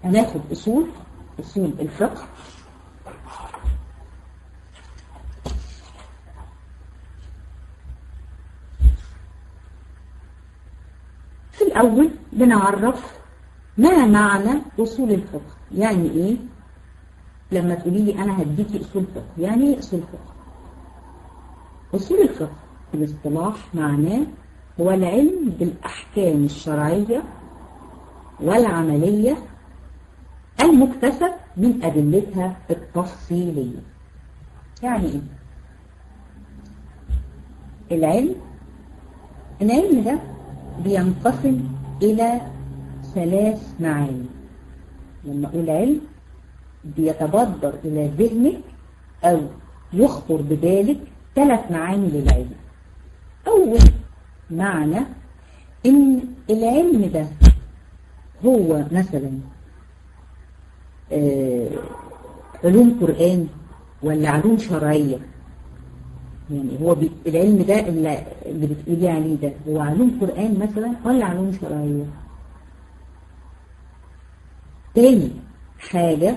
هناخد أصول أصول الفقه في الأول بنعرف ما معنى أصول الفقه يعني إيه لما تقولي لي أنا هديكي أصول فقه يعني إيه أصول فقه أصول الفقه في الاصطلاح معناه هو العلم بالأحكام الشرعية والعملية المكتسب من أدلتها التفصيلية يعني إيه؟ العلم العلم ده بينقسم إلى ثلاث معاني لما أقول علم بيتبادر إلى ذهنك أو يخطر ببالك ثلاث معاني للعلم أول معنى إن العلم ده هو مثلا آه علوم قرآن ولا علوم شرعية يعني هو بي... العلم ده اللي, اللي بتقولي عليه ده هو علوم قرآن مثلا ولا علوم شرعية تاني حاجة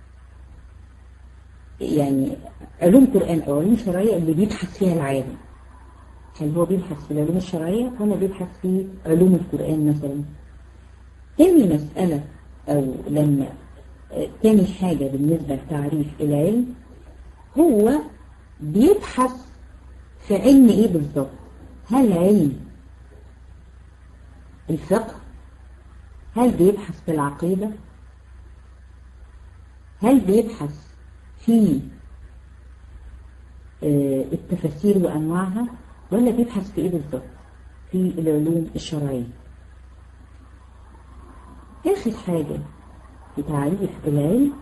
يعني علوم قرآن أو علوم شرعية اللي بيبحث فيها العالم هل هو بيبحث في العلوم الشرعية ولا بيبحث في علوم القرآن مثلا تاني مسألة أو لما تاني حاجة بالنسبة لتعريف العلم هو بيبحث في علم ايه بالظبط هل علم الفقه هل بيبحث في العقيدة هل بيبحث في التفاسير وأنواعها ولا بيبحث في ايه بالظبط في العلوم الشرعية آخر حاجة في تعريف العلم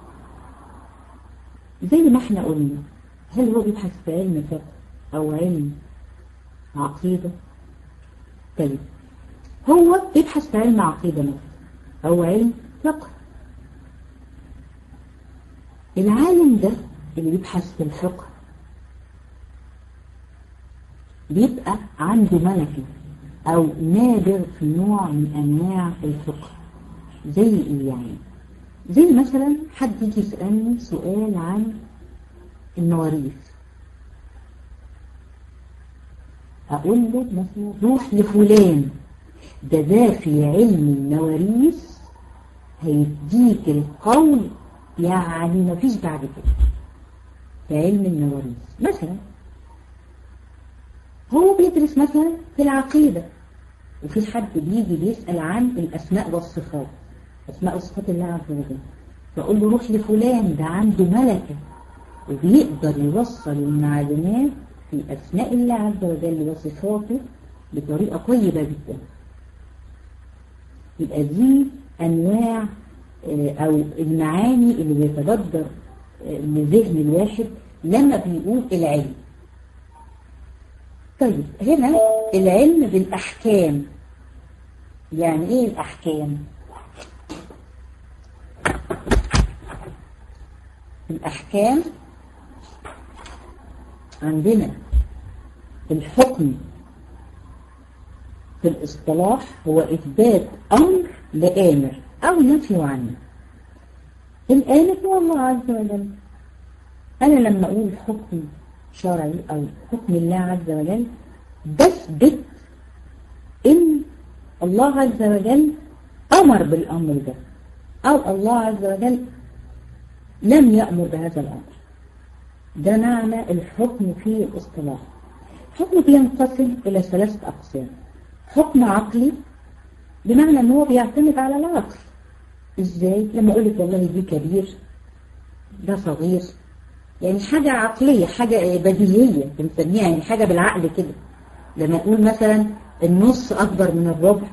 زي ما احنا قلنا هل هو بيبحث في علم فقه أو علم عقيدة طيب هو بيبحث في علم عقيدة مثلا أو علم فقه العالم ده اللي بيبحث في الفقه بيبقى عنده ملكة أو نادر في نوع من أنواع الفقه زي إيه يعني زي مثلا حد يجي يسألني سؤال عن المواريث أقول له مثلا روح لفلان ده ده في علم المواريث هيديك القول يعني مفيش بعد كده في علم المواريث مثلا هو بيدرس مثلا في العقيدة وفي حد بيجي بيسأل عن الأسماء والصفات أسماء وصفات الله عز وجل فأقول له روح لفلان ده عنده ملكة وبيقدر يوصل المعلومات في أسماء الله عز وجل وصفاته بطريقة طيبة جدا يبقى دي أنواع أو المعاني اللي بيتبدر لذهن الواحد لما بيقول العلم طيب هنا العلم بالأحكام يعني إيه الأحكام؟ الأحكام عندنا الحكم في الاصطلاح هو إثبات أمر لآمر أو نفي عنه الآمر هو الله عز وجل أنا لما أقول حكم شرعي أو حكم الله عز وجل بثبت إن الله عز وجل أمر بالأمر ده أو الله عز وجل لم يأمر بهذا الأمر ده معنى الحكم في الاصطلاح حكم بينقسم إلى ثلاثة أقسام حكم عقلي بمعنى أنه هو بيعتمد على العقل إزاي؟ لما أقول لك والله دي كبير ده صغير يعني حاجة عقلية حاجة بديهية بنسميها يعني حاجة بالعقل كده لما أقول مثلا النص أكبر من الربع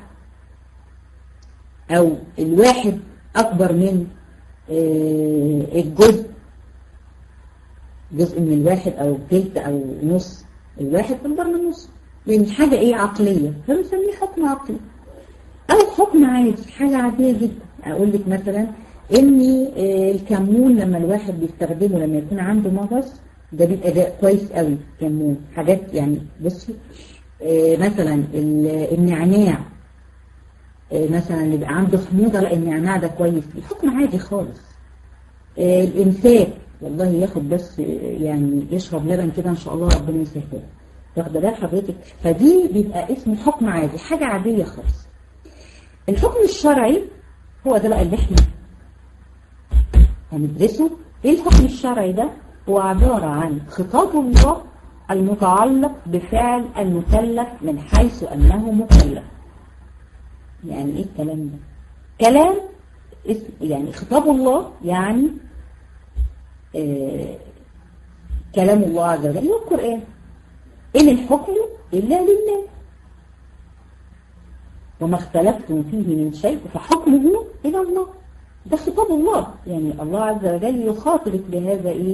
أو الواحد أكبر من الجزء جزء من الواحد أو تلت أو نص الواحد أكبر من النص يعني حاجة إيه عقلية فبنسميه حكم عقلي أو حكم عادي حاجة عادية جدا أقول لك مثلا إن الكمون لما الواحد بيستخدمه لما يكون عنده مغص ده بيبقى ده كويس قوي كمون حاجات يعني بصي مثلا النعناع مثلا يبقى عنده حموضة لا النعناع ده كويس الحكم عادي خالص الإمساك والله ياخد بس يعني يشرب لبن كده إن شاء الله ربنا يسهل واخده بال حضرتك فدي بيبقى اسمه حكم عادي حاجة عادية خالص الحكم الشرعي هو ده بقى اللي احنا هندرسه ايه الحكم الشرعي ده هو عبارة عن خطاب الله المتعلق بفعل المكلف من حيث أنه مكلف يعني ايه الكلام ده كلام يعني خطاب الله يعني آه كلام الله عز وجل هو القرآن إن الحكم إلا لله وما اختلفتم فيه من شيء فحكمه إلى الله ده خطاب الله يعني الله عز وجل يخاطبك بهذا إيه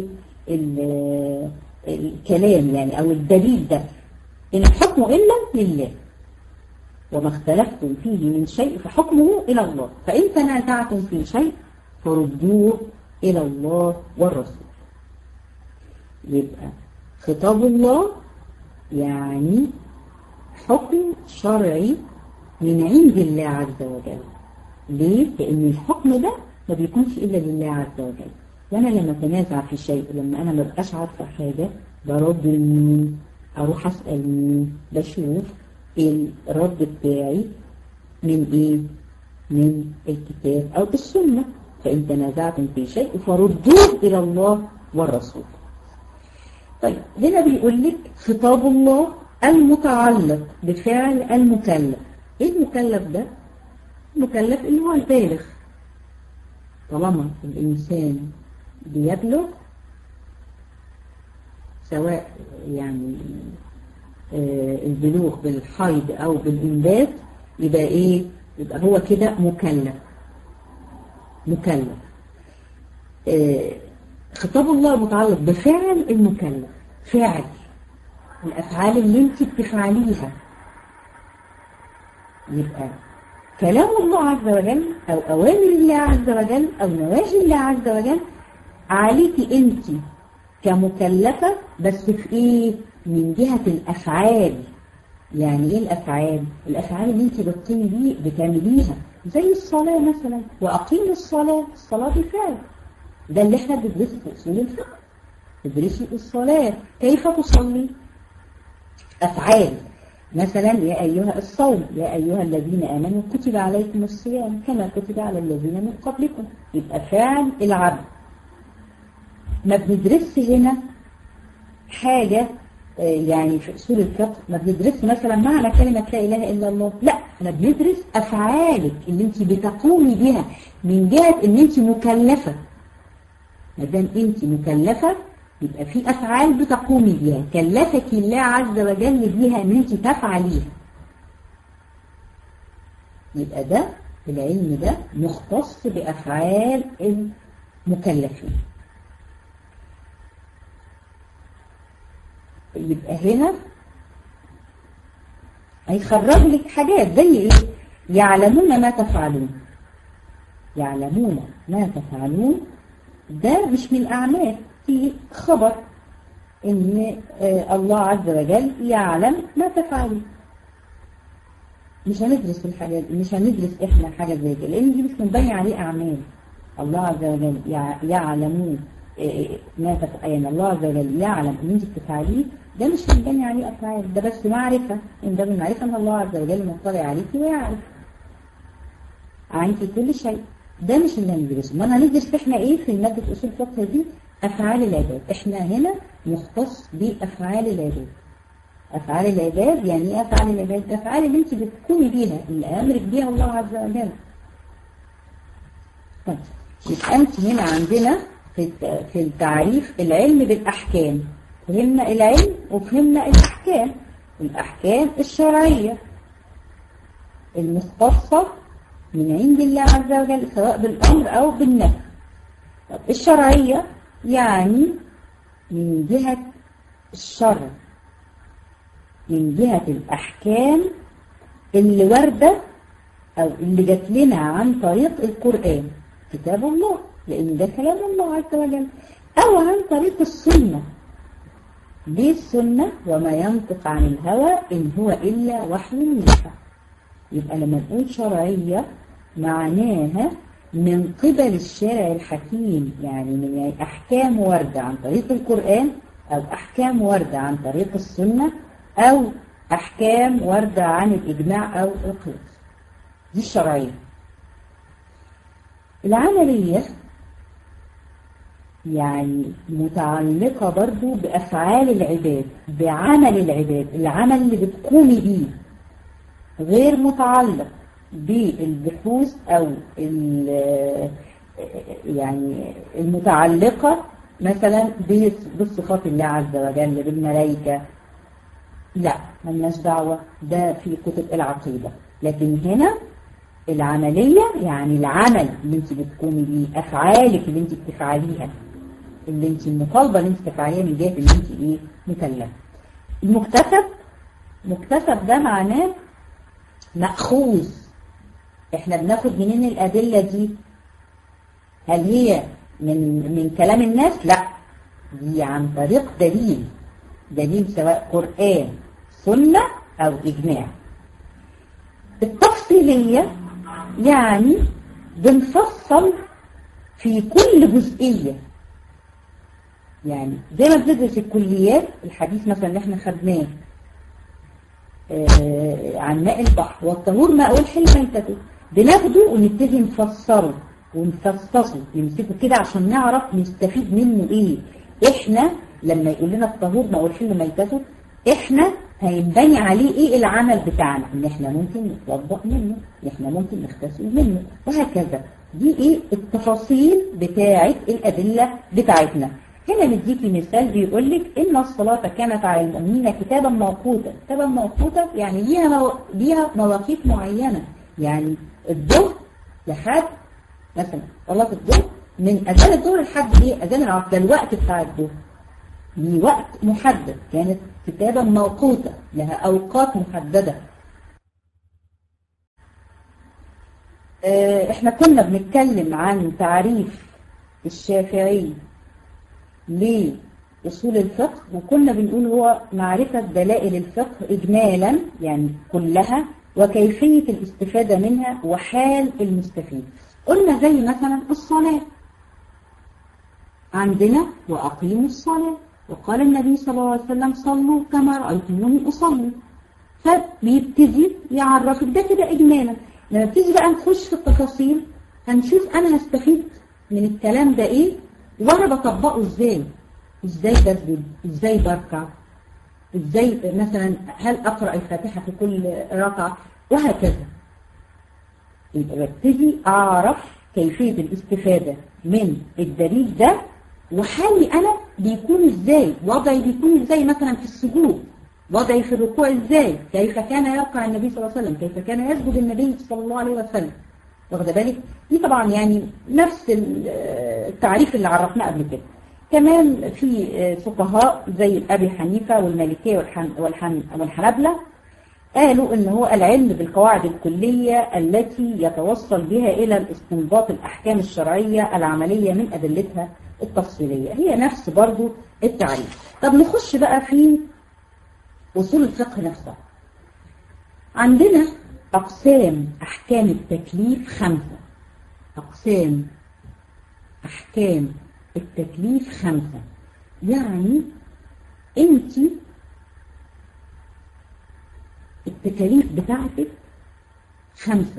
الكلام يعني أو الدليل ده إن الحكم إلا لله وما اختلفتم فيه من شيء فحكمه إلى الله فإن تنازعتم في شيء فردوه إلى الله والرسول يبقى خطاب الله يعني حكم شرعي من عند الله عز وجل ليه؟ لأن الحكم ده ما بيكونش إلا لله عز وجل وأنا لما تنازع في شيء لما أنا ما بقاش عارفة حاجة برد لمين أروح أسأل مين بشوف الرد بتاعي من إيه؟ من الكتاب أو السنة فإن تنازعتم في شيء فردوه إلى الله والرسول طيب هنا بيقول لك خطاب الله المتعلق بفعل المكلف ايه المكلف ده المكلف اللي هو البالغ طالما الإنسان بيبلغ سواء يعني آه البلوغ بالحيض أو بالإنبات يبقى إيه يبقى هو كده مكلف مكلف آه خطاب الله متعلق بفعل المكلف فعل الأفعال اللي انت بتفعليها يبقى كلام الله عز وجل أو أوامر الله عز وجل أو نواهي الله عز وجل عليكي انت كمكلفة بس في ايه من جهة الأفعال يعني ايه الأفعال الأفعال اللي انت بتقيمي بيه بتعمليها زي الصلاة مثلا وأقيم الصلاة الصلاة بفعل ده اللي احنا بندرسه في اصول الفقه تدرسي الصلاة كيف تصلي أفعال مثلا يا أيها الصوم يا أيها الذين آمنوا كتب عليكم الصيام كما كتب على الذين من قبلكم يبقى فعل العبد ما بندرسش هنا حاجة يعني في أصول الفقه ما بندرسش مثلا معنى كلمة لا إله إلا الله لا احنا بندرس أفعالك اللي انت بتقومي بها من جهة ان انت مكلفة ما دام انت مكلفة يبقى في أفعال بتقومي بيها كلفك الله عز وجل بيها ان انت تفعليها يبقى ده العلم ده مختص بأفعال المكلفين يبقى هنا هيخرج لك حاجات زي ايه يعلمون ما تفعلون يعلمون ما تفعلون ده مش من الأعمال في خبر ان الله عز وجل يعلم ما تفعلون مش هندرس الحاجات مش هندرس احنا حاجة زي كده لان دي مش منبني عليه اعمال الله عز وجل يعلمون ما تفعلين الله عز وجل يعلم ان انت بتفعليه ده مش منبني عليه افعال ده بس معرفة ان ده بالمعرفة ان الله عز وجل مطلع عليك ويعرف عنك كل شيء ده مش اللي هندرسه ما هندرس احنا ايه في مادة اصول الفقه دي افعال العباد احنا هنا مختص بافعال العباد افعال العباد يعني ايه افعال العباد الافعال اللي انت بتقومي بيها اللي امرك بيها الله عز وجل طيب يبقى انت هنا عندنا في في التعريف العلم بالاحكام فهمنا العلم وفهمنا الاحكام الاحكام الشرعيه المختصه من عند الله عز وجل سواء بالامر او بالنهي طب الشرعيه يعني من جهه الشرع من جهة الأحكام اللي واردة أو اللي جات لنا عن طريق القرآن كتاب الله لأن ده كلام الله عز وجل أو عن طريق السنة ليه السنة وما ينطق عن الهوى إن هو إلا وحي يوحى يبقى لما نقول شرعية معناها من قبل الشارع الحكيم يعني من يعني أحكام واردة عن طريق القرآن أو أحكام واردة عن طريق السنة أو أحكام واردة عن الإجماع أو القياس دي الشرعية العملية يعني متعلقة برضو بأفعال العباد بعمل العباد العمل اللي بتقومي بيه غير متعلق بالبحوث أو يعني المتعلقة مثلا بالصفات الله عز وجل بالملائكة لا ملناش دعوة ده في كتب العقيدة لكن هنا العملية يعني العمل اللي انت بتقومي بيه أفعالك اللي انت بتفعليها اللي انت المطالبة اللي انت تفعليها من جهة اللي انت ايه مكلفة المكتسب مكتسب ده معناه مأخوذ احنا بناخد منين الأدلة دي هل هي من من كلام الناس لا دي عن طريق دليل دليل سواء قرآن سنة أو إجماع التفصيلية يعني بنفصل في كل جزئية يعني زي ما بندرس الكليات الحديث مثلا اللي احنا خدناه آه عن ماء البحر والطهور ماء والحل ميتته بناخده ونبتدي نفسره ونفصصه نمسكه كده عشان نعرف نستفيد منه ايه احنا لما يقول لنا الطهور ماء والحل ميتته احنا هينبني عليه ايه العمل بتاعنا ان احنا ممكن نتوضأ منه ان احنا ممكن نغتسل منه وهكذا دي ايه التفاصيل بتاعه الادله بتاعتنا هنا نديكي مثال بيقول لك ان الصلاه كانت على المؤمنين كتابا موقوتا كتابا موقوتا يعني ليها مو... ليها مواقيت معينه يعني الظهر لحد مثلا صلاه الظهر من اذان الظهر لحد ايه اذان العصر ده الوقت بتاع الظهر لوقت محدد كانت كتابا موقوتة لها أوقات محددة احنا كنا بنتكلم عن تعريف الشافعي لأصول الفقه وكنا بنقول هو معرفة دلائل الفقه إجمالا يعني كلها وكيفية الاستفادة منها وحال المستفيد قلنا زي مثلا الصلاة عندنا وأقيموا الصلاة وقال النبي صلى الله عليه وسلم صلوا كما رأيتموني أصلي فبيبتدي يعرفك ده كده إجمالا لما نبتدي بقى نخش في التفاصيل هنشوف أنا هستفيد من الكلام ده إيه وأنا بطبقه إزاي إزاي بسجد إزاي بركع إزاي مثلا هل أقرأ الفاتحة في كل ركعة وهكذا يبقى ببتدي أعرف كيفية الاستفادة من الدليل ده وحالي أنا بيكون إزاي وضعي بيكون إزاي مثلا في السجود وضعي في الركوع إزاي كيف كان يركع النبي صلى الله عليه وسلم كيف كان يسجد النبي صلى الله عليه وسلم واخد بالك دي طبعا يعني نفس التعريف اللي عرفناه قبل كده كمان في فقهاء زي أبي حنيفة والمالكية والحن والحن والحنبلة قالوا ان هو العلم بالقواعد الكلية التي يتوصل بها الى الاستنباط الاحكام الشرعية العملية من ادلتها التفصيلية هي نفس برضو التعريف طب نخش بقى في أصول الفقه نفسها عندنا أقسام أحكام التكليف خمسة أقسام أحكام التكليف خمسة يعني أنت التكاليف بتاعتك خمسة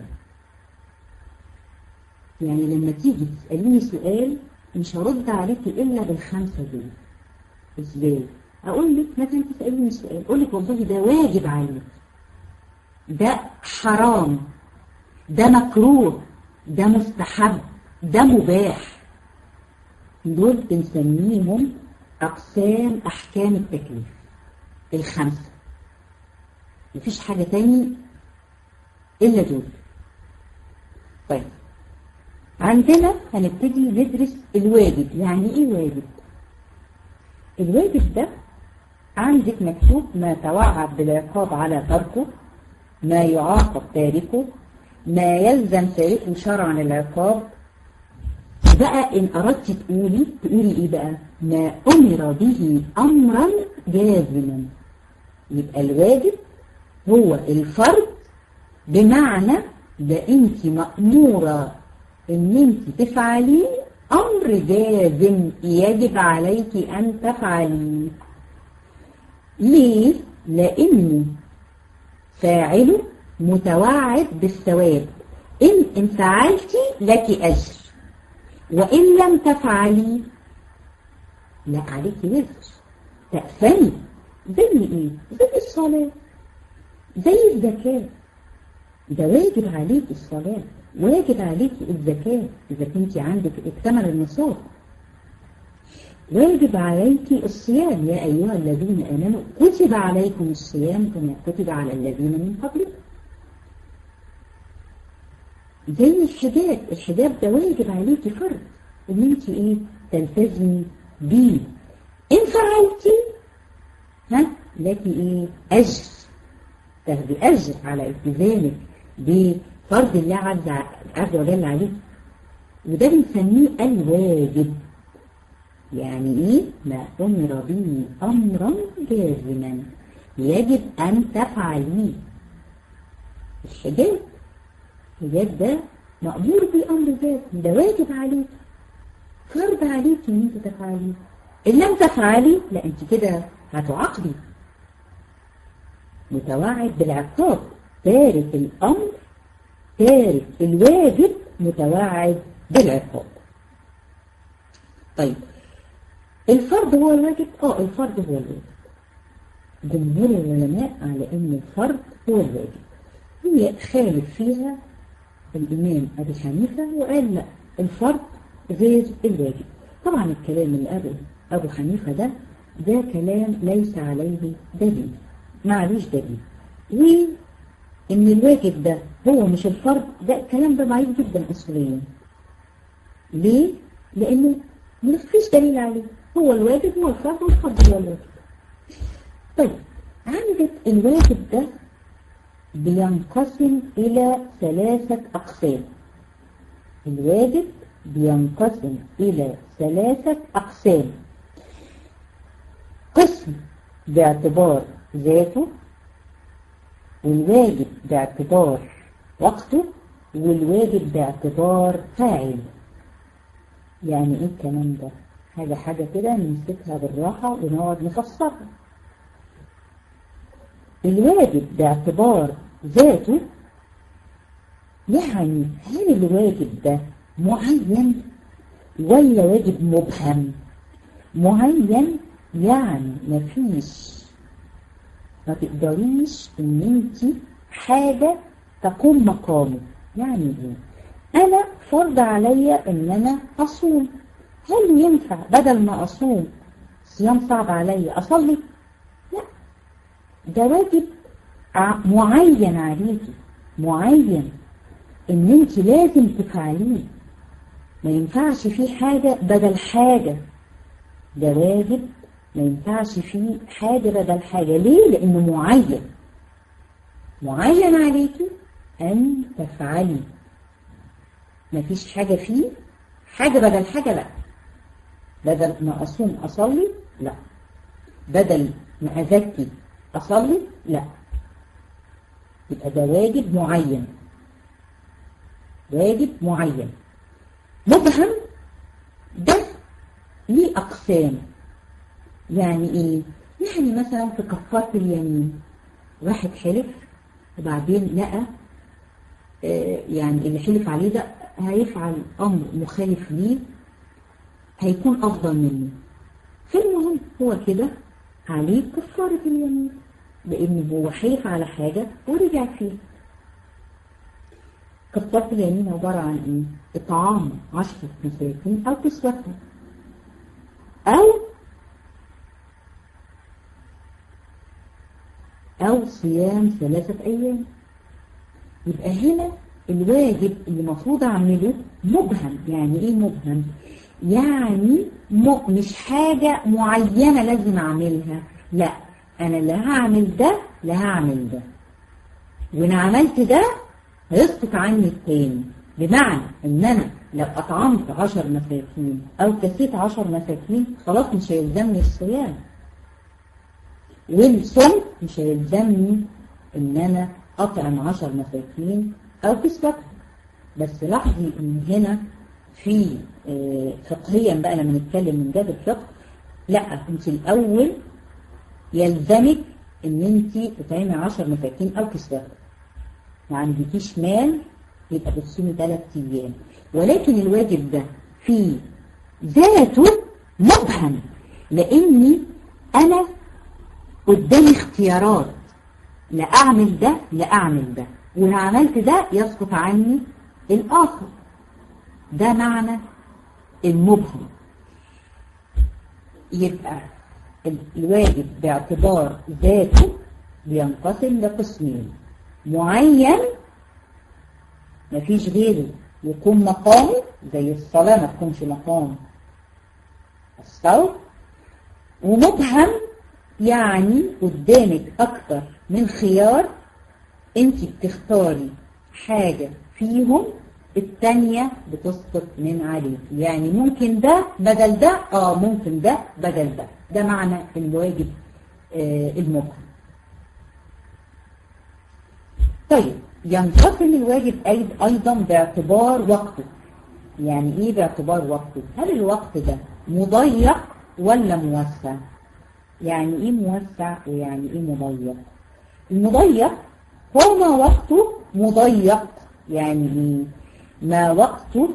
يعني لما تيجي تسأليني سؤال مش هرد عليكي إلا بالخمسة دول إزاي؟ أقول لك مثلا تسأليني سؤال أقول لك والله ده واجب عليك ده حرام ده مكروه ده مستحب ده مباح دول بنسميهم أقسام أحكام التكليف الخمسة مفيش حاجة تاني إلا دول طيب عندنا هنبتدي ندرس الواجب يعني ايه واجب الواجب ده عندك مكتوب ما توعد بالعقاب على تركه ما يعاقب تاركه ما يلزم تاركه شرعا العقاب بقى ان اردت تقولي تقولي ايه بقى ما امر به امرا جازما يبقى الواجب هو الفرض بمعنى ده انت مأمورة ان انت تفعليه امر جازم يجب عليك ان تفعليه ليه؟ لان فاعله متوعد بالثواب ان ان فعلتي لك اجر وان لم تفعلي لا عليك وزر تأثمي زي ايه؟ زي الصلاة زي الزكاة ده واجب عليك الصلاة واجب عليك الزكاة إذا كنت عندك اكتمل النصاب واجب عليك الصيام يا أيها الذين آمنوا كتب عليكم الصيام كما كتب على الذين من قبلكم زي الحجاب الحجاب ده واجب عليك فرض ان انت ايه تلتزمي بيه ان فعلتي ها لك ايه اجر تاخدي اجر على التزامك بفرض الله عز عز وجل عليك وده بنسميه الواجب يعني ايه ما امر به امرا جازما يجب ان تفعليه الحجاب الحجاب ده مأمور بأمر ذات ده واجب عليك فرض عليك ان انت تفعليه ان لم تفعلي لا انت كده هتعاقبي متوعد بالعقاب تارك الامر تارك الواجب متوعد بالعقاب طيب الفرض هو الواجب اه الفرض هو الواجب جمهور العلماء على ان الفرض هو الواجب هي خالف فيها الامام ابي حنيفه وقال لا الفرض غير الواجب طبعا الكلام اللي قاله ابو حنيفه ده ده كلام ليس عليه دليل معلوش دليل وان الواجب ده هو مش الفرض ده الكلام ده ضعيف جدا اصوليا ليه؟ لانه مفيش دليل عليه هو الواجب هو الفرض والفرض هو الواجب طيب عندك الواجب ده بينقسم إلى ثلاثة أقسام الواجب بينقسم إلى ثلاثة أقسام قسم باعتبار ذاته والواجب باعتبار وقته والواجب باعتبار فاعل يعني ايه الكلام ده حاجة حاجة كده نمسكها بالراحة ونقعد نفسرها الواجب باعتبار ذاته يعني هل الواجب ده معين ولا واجب مبهم معين يعني مفيش ما تقدريش ان انت حاجة تقوم مقامه يعني ايه انا فرض عليا ان انا اصوم هل ينفع بدل ما اصوم صيام صعب عليا اصلي لا ده واجب معين عليكي معين ان انت لازم تفعليه ما ينفعش فيه حاجة بدل حاجة ده واجب ما ينفعش فيه حاجة بدل حاجة ليه؟ لأنه معين معين عليكي أن تفعلي ما فيش حاجة فيه حاجة بدل حاجة لا بدل ما أصوم أصلي لا بدل ما أزكي أصلي لا يبقى ده واجب معين واجب معين مبهم ده ليه أقسام يعني إيه؟ يعني مثلا في كفارة اليمين واحد حلف وبعدين لقى آه يعني اللي حلف عليه ده هيفعل أمر مخالف ليه هيكون أفضل منه فالمهم هو كده عليه كفارة اليمين لأن هو حلف على حاجة ورجع فيها كفارة اليمين عبارة عن إيه؟ إطعام عشرة مساكين أو كسوتهم أو أو صيام ثلاثة أيام يبقى هنا الواجب اللي المفروض أعمله مبهم يعني إيه مبهم؟ يعني م... مش حاجة معينة لازم أعملها لا أنا لا هعمل ده لا هعمل ده وإن عملت ده هيسقط عني التاني بمعنى إن أنا لو أطعمت عشر مساكين أو كسيت عشر مساكين خلاص مش هيلزمني الصيام والصوم مش هيلزمني ان انا أطعم عشر مساكين أو كسوتهم بس لاحظي إن هنا في آه، فقهيا بقى لما نتكلم من باب الفقه لا انت الأول يلزمك ان انت تطعمي 10 مساكين او كسوتهم ما عندكيش مال يبقى بتصومي ثلاث ايام ولكن الواجب ده في ذاته مبهم لاني انا قدامي اختيارات لا اعمل ده لا اعمل ده وان عملت ده يسقط عني الاخر ده معنى المبهم يبقى الواجب باعتبار ذاته بينقسم لقسمين معين مفيش غيره يكون مقامه زي الصلاة ما تكونش مقام الصوت ومبهم يعني قدامك أكتر من خيار انت بتختاري حاجة فيهم التانية بتسقط من عليك يعني ممكن ده بدل ده اه ممكن ده بدل ده ده معنى الواجب آه المبهم طيب ينقسم الواجب ايضا باعتبار وقته يعني ايه باعتبار وقته هل الوقت ده مضيق ولا موسع يعني ايه موسع ويعني ايه مضيق المضيق هو ما وقته مضيق يعني ايه ما وقته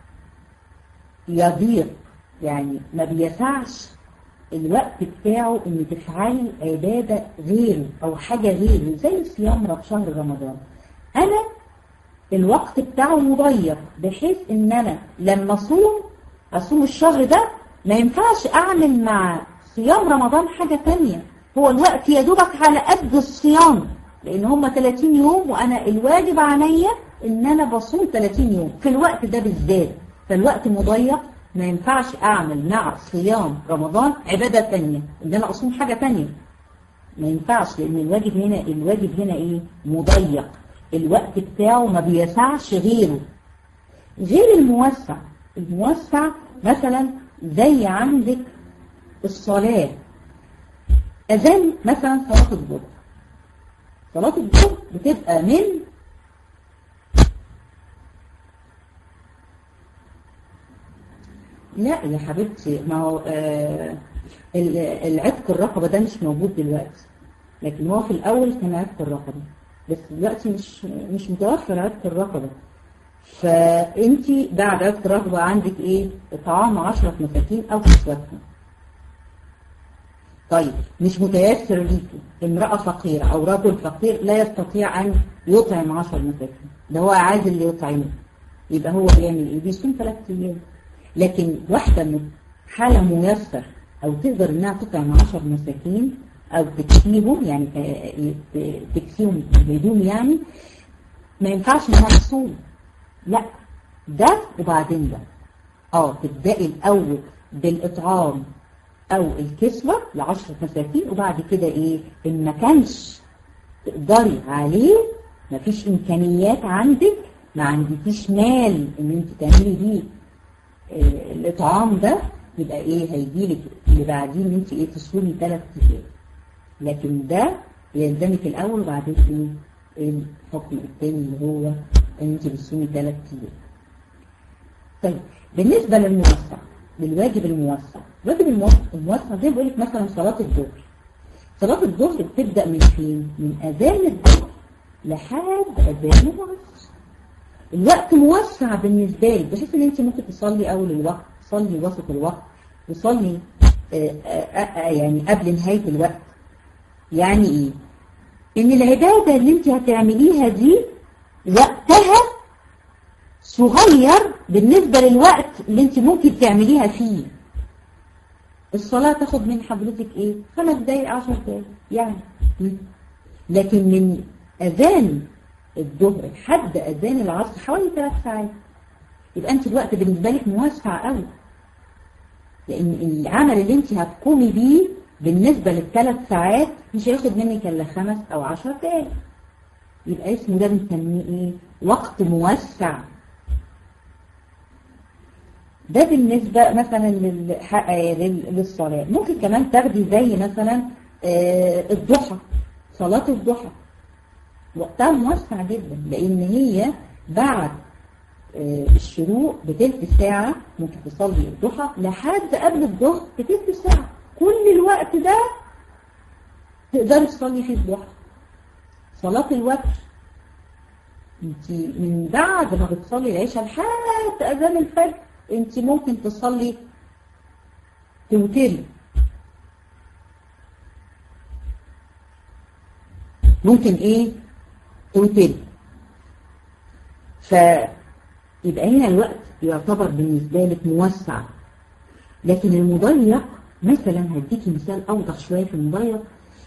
يضيق يعني ما بيسعش الوقت بتاعه ان تفعلي عبادة غيره او حاجة غيره زي صيام شهر رمضان انا الوقت بتاعه مضيق بحيث ان انا لما اصوم اصوم الشهر ده ما ينفعش اعمل مع صيام رمضان حاجة تانية هو الوقت يا دوبك على قد الصيام لان هم 30 يوم وانا الواجب عليا ان انا بصوم 30 يوم في الوقت ده بالذات فالوقت مضيق ما ينفعش اعمل مع صيام رمضان عبادة تانية ان انا اصوم حاجة تانية ما ينفعش لان الواجب هنا الواجب هنا ايه مضيق الوقت بتاعه ما بيسعش غيره غير الموسع الموسع مثلا زي عندك الصلاة اذان مثلا صلاة الظهر صلاة الظهر بتبقى من لا يا حبيبتي ما هو آه العتق الرقبة ده مش موجود دلوقتي لكن هو في الأول كان عتق الرقبة بس دلوقتي مش مش متوفر عتق الرقبة فأنت بعد عتق الرقبة عندك إيه؟ إطعام 10 مساكين أو كسوتهم طيب مش متيسر ليكي امرأة فقيرة أو رجل فقير لا يستطيع أن يطعم 10 مساكين ده هو عايز اللي يطعمه يبقى هو بيعمل إيه؟ بيصوم ثلاث أيام لكن واحدة من حالة ميسر أو تقدر إنها تطعم 10 مساكين أو تكسيهم يعني تكسيهم بدون يعني ما ينفعش إنها تصوم لا ده وبعدين ده اه تبدأي الأول بالإطعام أو الكسوة لعشرة مساكين وبعد كده إيه إن ما كانش تقدري عليه ما فيش إمكانيات عندك ما عندكيش مال إن أنت تعملي بيه الإطعام ده يبقى إيه هيجيلك اللي بعدين إن أنت إيه تصومي ثلاث أيام لكن ده يلزمك الأول وبعدين إيه الحكم الثاني اللي هو إن أنت بتصومي ثلاث أيام طيب بالنسبة للموسع للواجب الموسع الواجب الموسع زي ما بقول لك مثلا صلاة الظهر صلاة الظهر بتبدأ من فين؟ من أذان الظهر لحد أذان العصر الوقت موسع بالنسبة لك بحيث ان انت ممكن تصلي اول الوقت تصلي وسط الوقت تصلي آآ آآ يعني قبل نهاية الوقت يعني ايه ان العبادة اللي انت هتعمليها دي وقتها صغير بالنسبة للوقت اللي انت ممكن تعمليها فيه الصلاة تاخد من حضرتك ايه خمس دقايق عشر دقايق يعني لكن من اذان الظهر لحد اذان العصر حوالي ثلاث ساعات يبقى انت الوقت بالنسبه لك موسع قوي لان العمل اللي انت هتقومي بيه بالنسبه للثلاث ساعات مش هياخد منك الا خمس او عشر دقايق يبقى اسمه ده بنسميه ايه وقت موسع ده بالنسبة مثلا للصلاة ممكن كمان تاخدي زي مثلا الضحى صلاة الضحى وقتها موسع جدا لان هي بعد الشروق بتلت ساعة ممكن تصلي الضحى لحد قبل الظهر بتلت ساعة كل الوقت ده تقدري تصلي فيه الضحى صلاة الوتر انت من بعد ما بتصلي العشاء لحد اذان الفجر انت ممكن تصلي توتري ممكن ايه توتري فيبقى هنا الوقت يعتبر بالنسبة لك موسع لكن المضيق مثلا هديكي مثال اوضح شوية في المضيق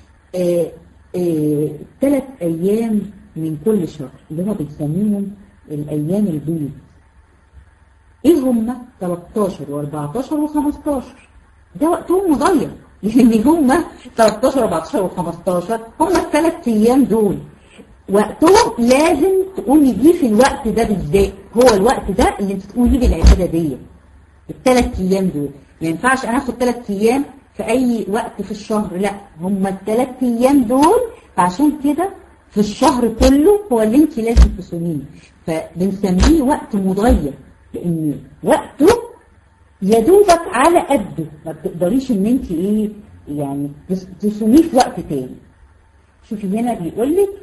ثلاث ايام من كل شهر اللي هو بنسميهم الايام البيض ايه هم 13 و14 و15 ده وقتهم مضيق لان هم 13 و14 و15 هم الثلاث ايام دول وقتهم لازم تقومي بيه في الوقت ده بالذات هو الوقت ده اللي انت تقومي بيه بالعباده دي الثلاث ايام دول ما ينفعش انا اخد ثلاث ايام في اي وقت في الشهر لا هم الثلاث ايام دول فعشان كده في الشهر كله هو اللي انت لازم تصوميه فبنسميه وقت مضيق لان وقته يا دوبك على قده ما بتقدريش ان انت ايه يعني تصوميه في وقت تاني شوفي هنا بيقول لك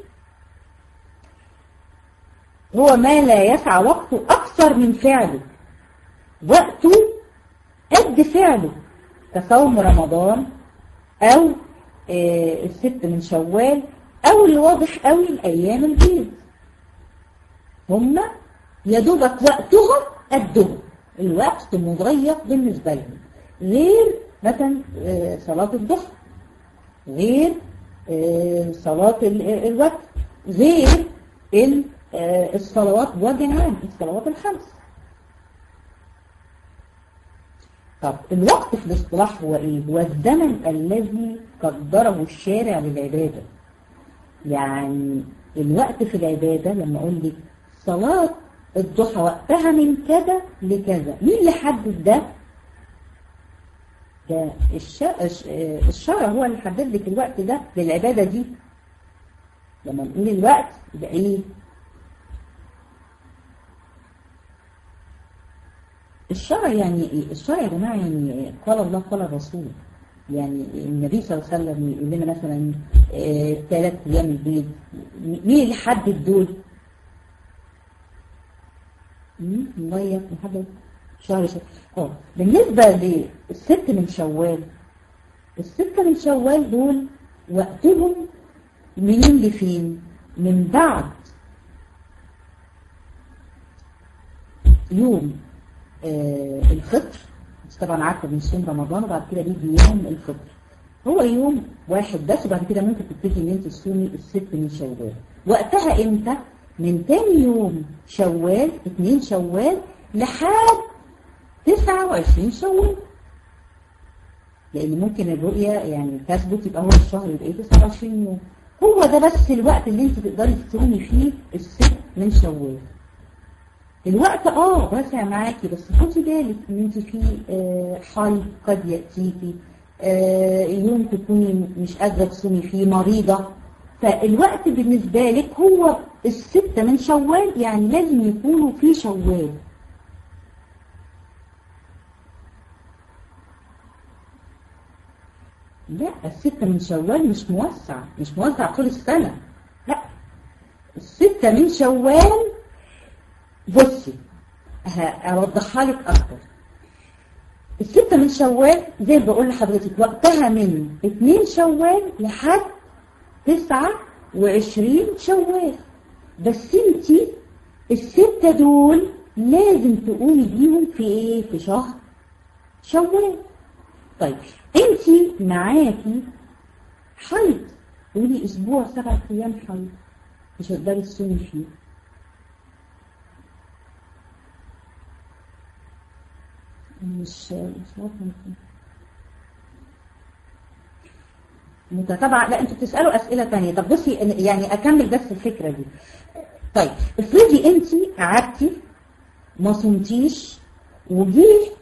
هو ما لا يسعى وقته اكثر من فعله وقته قد فعله كصوم رمضان او آه الست من شوال او اللي واضح قوي الايام البيض هم يا دوبك وقتهم قدهم الوقت مضيق بالنسبة لهم غير مثلا آه صلاة الضحى غير آه صلاة الوقت غير الصلوات بوجه عام الصلوات الخمس طب الوقت في الاصطلاح هو ايه؟ هو الزمن الذي قدره الشارع للعبادة يعني الوقت في العبادة لما اقول لك صلاة الضحى وقتها من كذا لكذا مين اللي حدد ده؟ ده الشرع هو اللي حدد لك الوقت ده للعبادة دي لما نقول الوقت يبقى ايه؟ الشرع يعني ايه؟ الشرع يا جماعة يعني قال الله قال الرسول يعني النبي صلى الله عليه وسلم يقول لنا مثلا ثلاث اه ايام البيض مين اللي حدد دول؟ مضيق محدد شهر شهر اه بالنسبة للست من شوال الستة من شوال دول وقتهم منين لفين؟ من بعد يوم آه الفطر طبعا عارفه بنصوم رمضان وبعد كده بيجي يوم الفطر هو يوم واحد بس وبعد كده ممكن تبتدي ان انت تصومي الست من شوال وقتها امتى من تاني يوم شوال اتنين شوال لحد 29 شوال لان ممكن الرؤية يعني تثبت يبقى هو الشهر يبقى 29 يوم هو ده بس الوقت اللي انت تقدري تصومي فيه الست من شوال الوقت اه واسع معاكي بس خدي بالك ان انت في آه حي قد يأتيكي آه يوم تكوني مش قادرة تصومي فيه مريضة فالوقت بالنسبة لك هو الستة من شوال يعني لازم يكونوا في شوال لا الستة من شوال مش موسع مش موسع طول السنة لا الستة من شوال بصي اوضحها لك اكتر الستة من شوال زي ما بقول لحضرتك وقتها من 2 شوال لحد 29 شوال بس انت الستة دول لازم تقومي بيهم في ايه في شهر شوال طيب انت معاكي حيض قولي اسبوع سبع ايام حيض مش هتقدري تصومي فيه مش مش ممكن متتابعة لا انتوا بتسألوا أسئلة تانية طب بصي يعني أكمل بس الفكرة دي طيب افرضي انت قعدتي ما صمتيش وجيه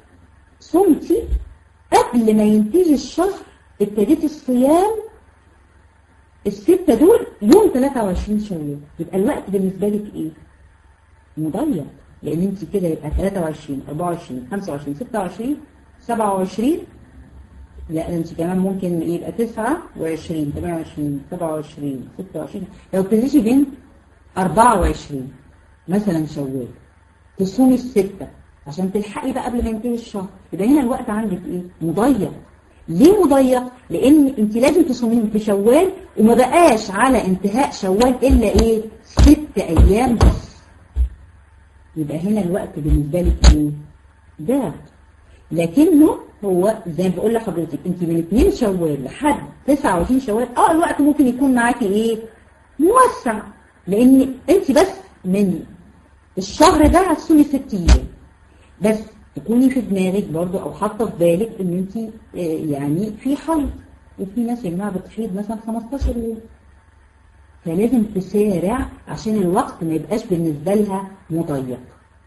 صمتي قبل ما ينتهي الشهر ابتديتي الصيام الستة دول يوم 23 شوال يبقى الوقت بالنسبة لك ايه مضيق لان انت كده يبقى 23 24 25 26 27 لا انت كمان ممكن يبقى 29 28 27 26 لو ابتديتي بين 24 مثلا شوال تصومي الستة عشان تلحقي بقى قبل ما ينتهي الشهر يبقى هنا الوقت عندك ايه مضيق ليه مضيق لان انت لازم تصومين في شوال وما بقاش على انتهاء شوال الا ايه ست ايام بس يبقى هنا الوقت بالنسبه لك ايه ده لكنه هو زي ما بقول لحضرتك انت من 2 شوال لحد 29 شوال اه الوقت ممكن يكون معاكي ايه موسع لان انت بس من الشهر ده هتصومي ست ايام بس تكوني في دماغك برضو او حاطه في بالك ان انت يعني في حيض وفي ناس يا جماعه بتحيض مثلا 15 يوم فلازم تسارع عشان الوقت ما يبقاش بالنسبه لها مضيق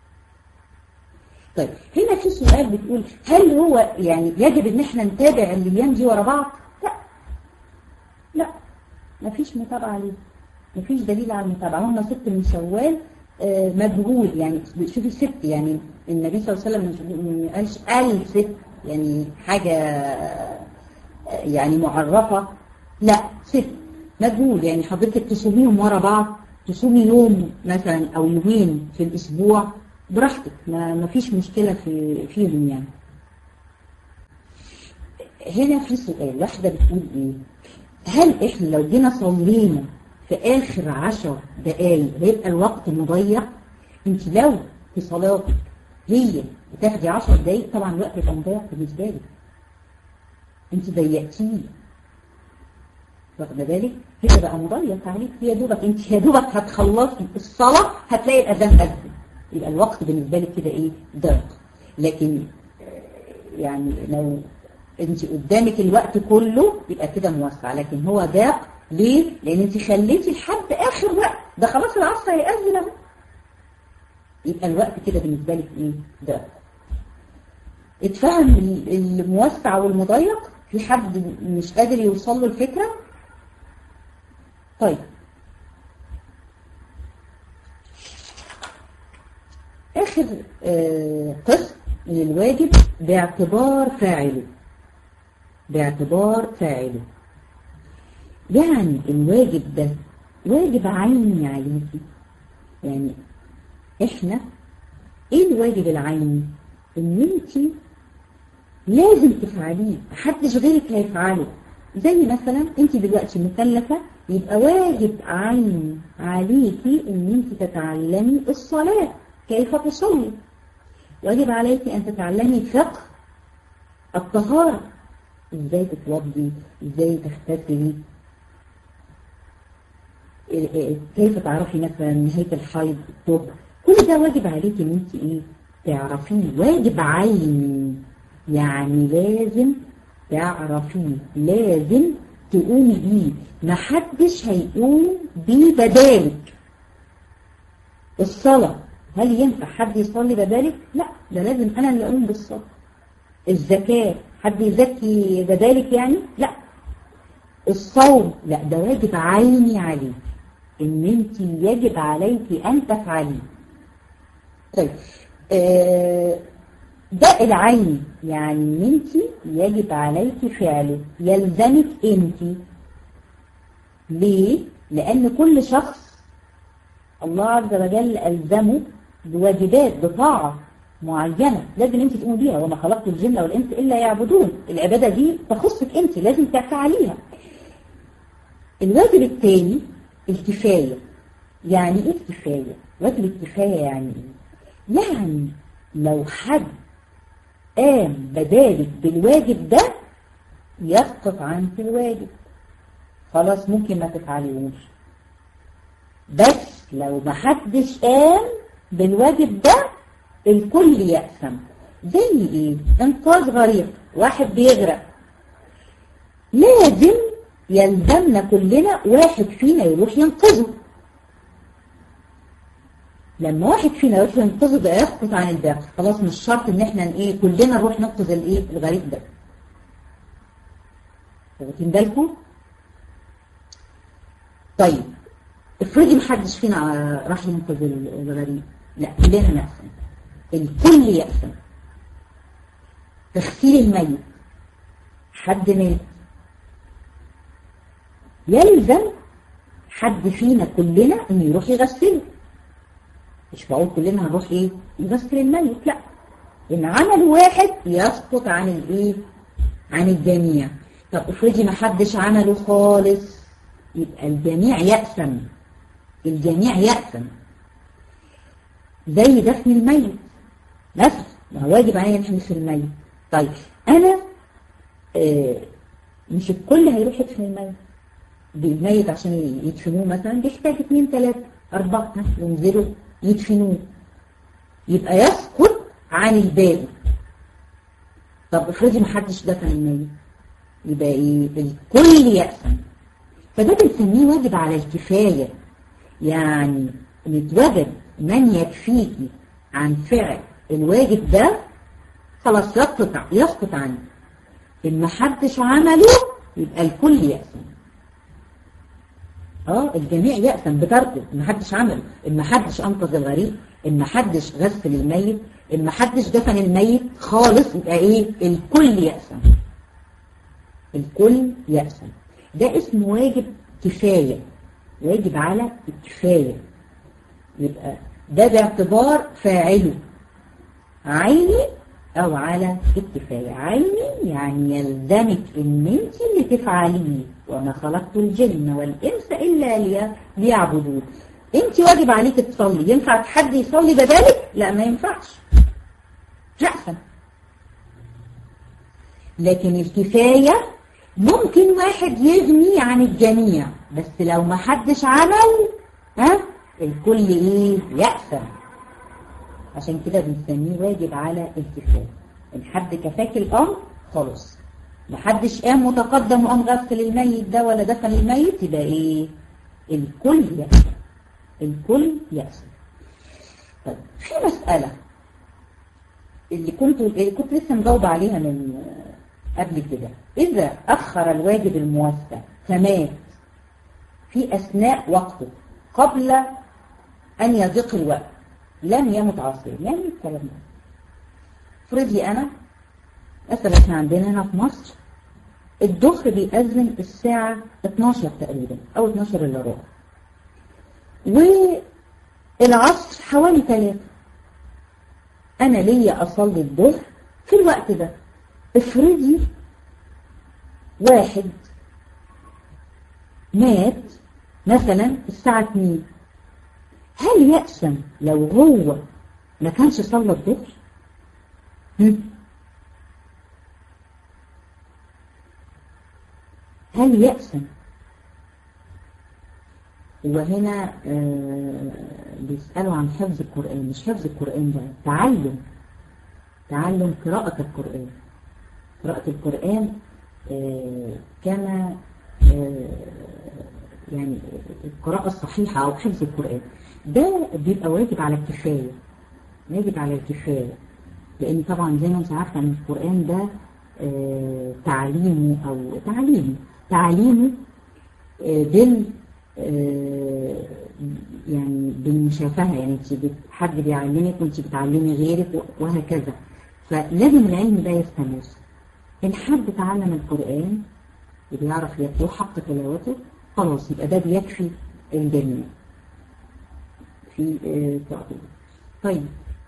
طيب هنا في سؤال بتقول هل هو يعني يجب ان احنا نتابع الايام دي ورا بعض لا لا مفيش متابعه ليه مفيش دليل على المتابعه هم ست من شوال مجهول يعني شوفي الست يعني النبي صلى الله عليه وسلم ما قالش قال ست يعني حاجة يعني معرفة لا ست مجهول يعني حضرتك تصوميهم ورا بعض تصومي يوم مثلا او يومين في الاسبوع براحتك ما, ما فيش مشكلة في فيهم يعني هنا في سؤال واحدة بتقول ايه هل احنا لو جينا صلينا في آخر عشر دقايق هيبقى الوقت مضيق انت لو في صلاتك هي بتاخدي عشر دقايق طبعا الوقت يبقى مضيق بالنسبة لك انت ضيقتيه واخده بالك هي بقى مضيق عليك يا دوبك انت يا دوبك هتخلصي الصلاة هتلاقي الأذان أذن يبقى الوقت بالنسبة لك كده ايه ضيق لكن يعني لو انت قدامك الوقت كله يبقى كده موسع لكن هو ضيق ليه؟ لأن انت خليتي لحد آخر وقت ده خلاص العصر هيأذن اهو يبقى الوقت كده بالنسبة لك ايه؟ ده اتفهم الموسع والمضيق في حد مش قادر يوصل له الفكرة طيب آخر آه قسم من الواجب باعتبار فاعله باعتبار فاعله يعني الواجب ده واجب عيني عليكي يعني احنا ايه الواجب العيني ان انت لازم تفعليه محدش غيرك هيفعله زي مثلا انت دلوقتي مكلفة يبقى واجب عيني عليكي ان انت تتعلمي الصلاة كيف تصلي واجب عليك ان تتعلمي فقه الطهارة ازاي تتوضي ازاي تغتسلي كيف تعرفي مثلا نهاية الحيض الطب كل ده واجب عليك ان انت ايه تعرفيه واجب عيني يعني لازم تعرفيه لازم تقومي بيه محدش هيقوم بيه بدالك الصلاة هل ينفع حد يصلي بدالك؟ لا ده لازم انا اللي اقوم بالصلاة الزكاة حد يزكي بدالك يعني؟ لا الصوم لا ده واجب عيني عليك ان انت يجب عليك ان تفعليه طيب آه ده العين يعني ان انت يجب عليك فعله يلزمك انت ليه لان كل شخص الله عز وجل الزمه بواجبات بطاعه معينة لازم انت تقومي بيها وما خلقت الجن والانس الا يعبدون العبادة دي تخصك انت لازم تفعليها الواجب الثاني الكفاية يعني ايه الكفاية واجب الكفاية يعني ايه يعني لو حد قام بدالك بالواجب ده يسقط عنك الواجب خلاص ممكن ما تفعليهوش بس لو ما حدش قام بالواجب ده الكل يأثم زي ايه انقاذ غريق واحد بيغرق لازم يلزمنا كلنا واحد فينا يروح ينقذه لما واحد فينا يروح ينقذه ده يسقط عن الباقي خلاص مش شرط ان احنا ايه كلنا نروح ننقذ الايه الغريق ده واخدين بالكم طيب افرضي محدش فينا راح ينقذ الغريب لا كلنا نأثم الكل يأثم تغسيل الميت حد مات يلزم حد فينا كلنا انه يروح يغسله مش بقول كلنا هنروح ايه نغسل الميت لا ان عمل واحد يسقط عن الايه عن الجميع طب افرضي ما حدش عمله خالص يبقى الجميع يأثم الجميع يأثم زي دفن الميت بس ما هو واجب علينا نحمس الميت طيب انا آه مش الكل هيروح يدفن الميت الميت عشان يدفنوه مثلا بيحتاج اثنين ثلاثة أربعة ينزلوا يدفنوه يبقى يسقط عن الباقي طب افرضي ما حدش دفن الميت يبقى ايه الكل يأثم فده بنسميه واجب على الكفاية يعني نتوجد من يكفيكي عن فعل الواجب ده خلاص يسقط يسقط عنه إن ما حدش عمله يبقى الكل يأثم اه الجميع يأثم بتركه إن ما حدش عمله إن ما حدش أنقذ الغريب إن ما حدش غسل الميت إن ما حدش دفن الميت خالص يبقى إيه الكل يأثم الكل يأثم ده اسمه واجب كفاية واجب على الكفاية يبقى ده باعتبار فاعله عيني او على الكفاية عيني يعني يلزمك ان انت اللي تفعليه وما خلقت الجن والانس الا ليعبدون انت واجب عليك تصلي ينفع حد يصلي بدالك لا ما ينفعش رأسا لكن الكفاية ممكن واحد يغني عن الجميع بس لو ما حدش عمل ها الكل ايه يأثم عشان كده بنسميه واجب على الكفاية ان حد كفاك الامر خلاص ما حدش قام متقدم وقام غسل الميت ده ولا دفن الميت يبقى ايه الكل يأثم الكل يأثم طيب في مسألة اللي كنت اللي كنت لسه مجاوبة عليها من قبل كده إذا أخر الواجب الموسع فمات في أثناء وقته قبل أن يضيق الوقت لم يمت عاصيا يعني الكلام ده فرض لي أنا مثلا احنا عندنا هنا في مصر الظهر بيأذن الساعة 12 تقريبا أو 12 إلا ربع والعصر حوالي 3 أنا ليا أصلي الظهر في الوقت ده افرضي واحد مات مثلا الساعة 2 هل يأسم لو هو ما كانش صلى الظهر؟ هل يأسم؟ وهنا آه بيسألوا عن حفظ القرآن مش حفظ القرآن ده تعلم تعلم قراءة القرآن قراءة القرآن آه كما آه يعني القراءة الصحيحة أو حفظ القرآن ده بيبقى واجب على الكفاية واجب على الكفاية لأن طبعا زي ما انت عارفة ان القرآن ده آه تعليمه أو تعليمه تعليمه آه بال آه يعني بالمشافهة يعني انت حد بيعلمك وانت بتعلمي غيرك وهكذا فلازم العلم ده يستمر إن حد تعلم القرآن وبيعرف يتلو حق تلاوته خلاص يبقى ده بيكفي الجميع في تعطيه طيب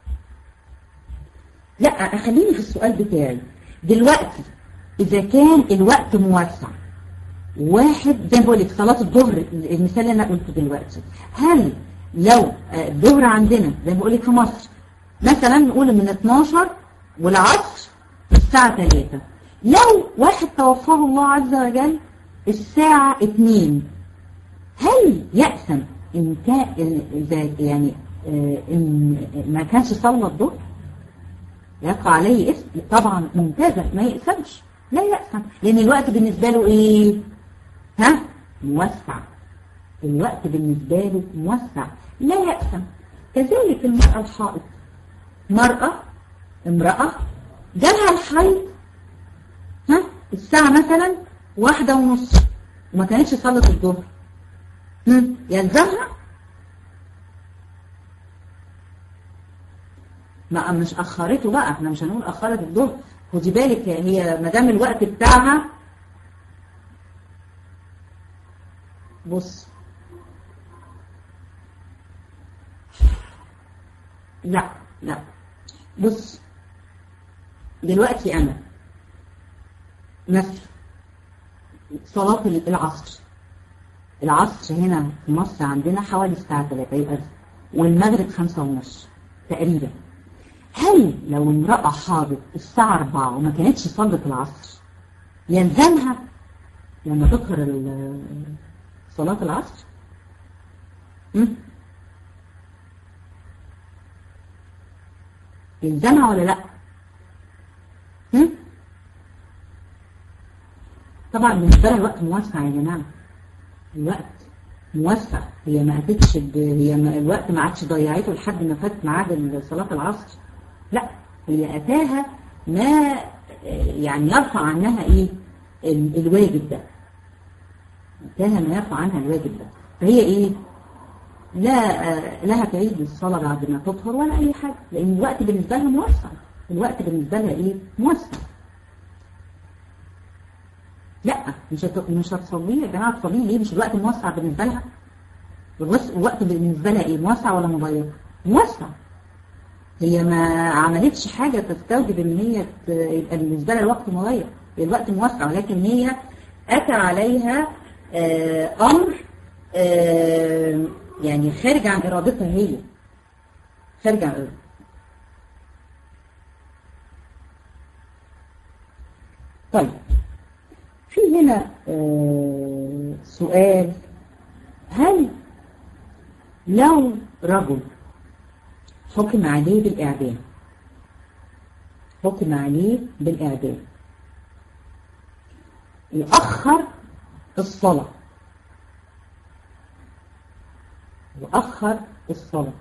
لا أخليني في السؤال بتاعي دلوقتي إذا كان الوقت موسع واحد زي ما بقول لك صلاة الظهر المثال اللي أنا قلته دلوقتي هل لو الظهر عندنا زي ما بقول لك في مصر مثلا نقول من 12 والعصر الساعة 3 لو واحد توفاه الله عز وجل الساعة 2 هل يأسم إن كان إذا يعني إن ما كانش صلى الظهر يقع عليه اسم طبعا ممتازة ما يأسمش لا يأسم لأن الوقت بالنسبة له إيه ها موسع الوقت بالنسبة له موسع لا يأسم كذلك المرأة الحائط مرأة امرأة جالها الحيض ها الساعة مثلا واحدة ونص وما كانتش صلت الظهر هم؟ يلزمها ما مش اخرته بقى احنا مش هنقول اخرت الظهر خدي بالك هي ما دام الوقت بتاعها بص لا لا بص دلوقتي انا مثل صلاة العصر العصر هنا في مصر عندنا حوالي الساعة 3 يبقى والمغرب خمسة ونص تقريبا هل لو امرأة حاضت الساعة 4 وما كانتش صلت العصر يلزمها لما تظهر صلاة العصر؟ م? يلزمها ولا لا؟ م? طبعا بالنسبة لها الوقت موسع يا جماعة الوقت موسع هي ما أتتش هي ما الوقت ما عادش ضيعته لحد ما فات ميعاد صلاة العصر لا هي أتاها ما يعني يرفع عنها إيه الواجب ده أتاها ما يرفع عنها الواجب ده فهي إيه لا لها تعيد الصلاة بعد ما تطهر ولا أي حاجة لأن الوقت بالنسبة لها موسع الوقت بالنسبة لها إيه موسع لا مش هت... مش هتصليه يا جماعه تصليه ليه مش الوقت موسع بالنسبه لها الوقت بالنسبه لها ايه موسع ولا مضيق موسع هي ما عملتش حاجه تستوجب ان هي ت... يبقى بالنسبه لها الوقت مضيق الوقت موسع ولكن هي اتى عليها آه امر آه يعني خارج عن ارادتها هي خارج عن ارادتها طيب في هنا آه سؤال هل لو رجل حكم عليه بالإعدام حكم عليه بالإعدام يؤخر الصلاة يؤخر الصلاة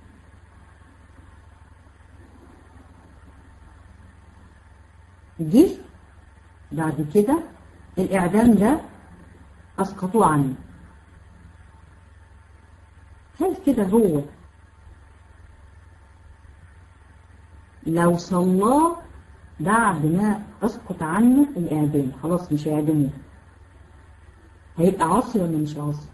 جه بعد كده الإعدام ده أسقطوه عنه هل كده هو لو صلاه بعد ما أسقط عنه الإعدام خلاص مش هيعدموه هيبقى عاصي ولا مش عاصي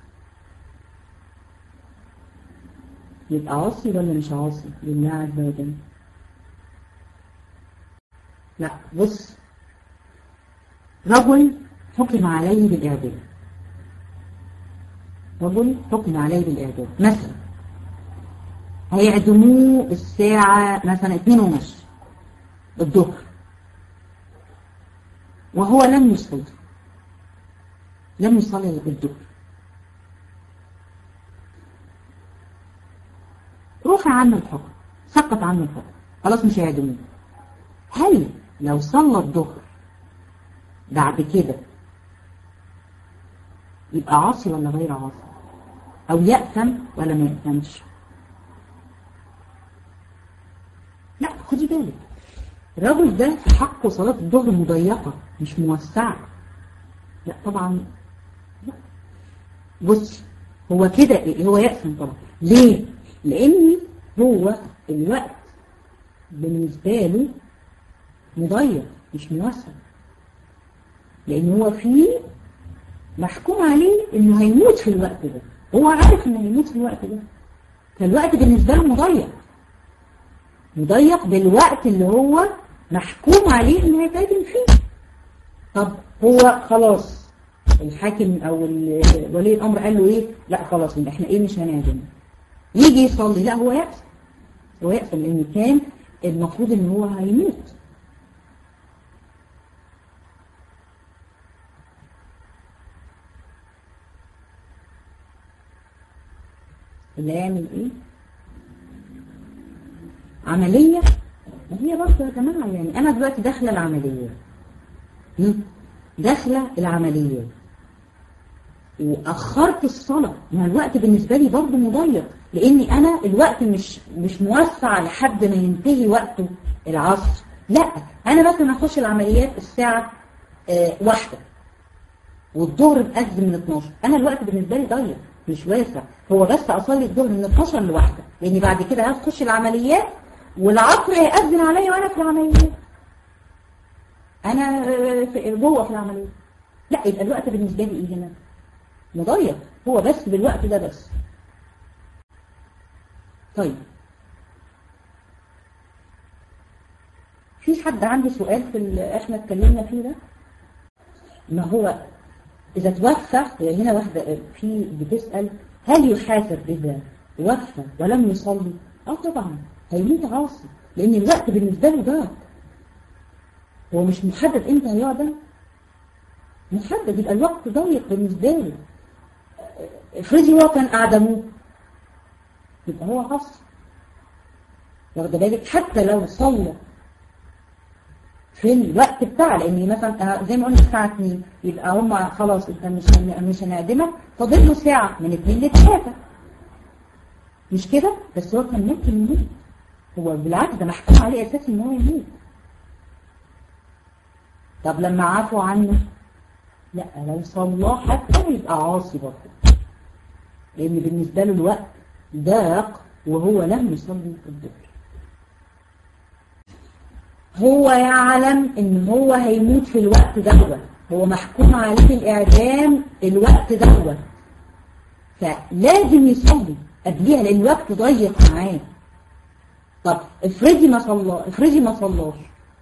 يبقى عاصي ولا مش عاصي لله عز وجل لا بص رجل حكم عليه بالإعدام رجل حكم عليه بالإعدام مثلا هيعدموه الساعة مثلا اتنين ونص الظهر وهو لم يصلي لم يصلي الظهر روح عنه الحكم سقط عنه الحكم خلاص مش هيعدموه هل لو صلى الظهر بعد كده يبقى عاصي ولا غير عاصي او يأثم ولا ما يأثمش لا خدي بالك الراجل ده في حقه صلاة الظهر مضيقة مش موسعة لا طبعا لا بص هو كده هو يأثم طبعا ليه؟ لأن هو الوقت بالنسبة له مضيق مش موسع لأن هو فيه محكوم عليه إنه هيموت في الوقت ده هو عارف إنه هيموت في الوقت ده فالوقت بالنسبة له مضيق مضيق بالوقت اللي هو محكوم عليه إنه هيتعدم فيه طب هو خلاص الحاكم أو ولي الأمر قال له إيه لا خلاص إحنا إيه مش هنعدم يجي يصلي لا هو يأسف هو يأسف لأن كان المفروض إن هو هيموت اللي يعمل ايه عملية هي برضه يا جماعة يعني انا دلوقتي داخلة العملية داخلة العملية واخرت الصلاة ما الوقت بالنسبة لي برضه مضيق لاني انا الوقت مش مش موسع لحد ما ينتهي وقته العصر لا انا مثلا اخش العمليات الساعة آه واحدة والظهر بأذن من 12 انا الوقت بالنسبة لي ضيق مش واسع هو بس اصلي الظهر من 12 لواحده لان بعد كده هتخش العمليات والعصر هيأذن عليا وانا في العمليات انا جوه في العمليات لا يبقى الوقت بالنسبه لي ايه هنا مضيق هو بس بالوقت ده بس طيب في حد عنده سؤال في اللي احنا اتكلمنا فيه ده ما هو اذا توفى هنا واحدة في بتسأل هل يحاسب اذا توفى ولم يصلي اه طبعا هيموت عاصي لان الوقت بالنسبة له ضاق هو مش محدد امتى هيقعد محدد يبقى الوقت ضيق بالنسبة له افرضي هو كان اعدموه يبقى هو عصر واخده بالك حتى لو صلى في الوقت بتاع لان مثلا زي ما قلنا الساعه 2 يبقى هم خلاص انت مش مش هنعدمك فاضل له ساعه من 2 ل 3 مش كده بس هو كان ممكن يموت هو بالعكس ده محكوم عليه اساس ان هو يموت طب لما عفوا عنه لا لو صلاه حتى يبقى عاصي برضه لان بالنسبه له الوقت ضاق وهو لم يصلي الظهر هو يعلم ان هو هيموت في الوقت دوت هو محكوم عليه بالاعدام الوقت دوت فلازم يصلي قبليها لان الوقت ضيق معاه طب افرضي ما صلى افرضي ما صلاش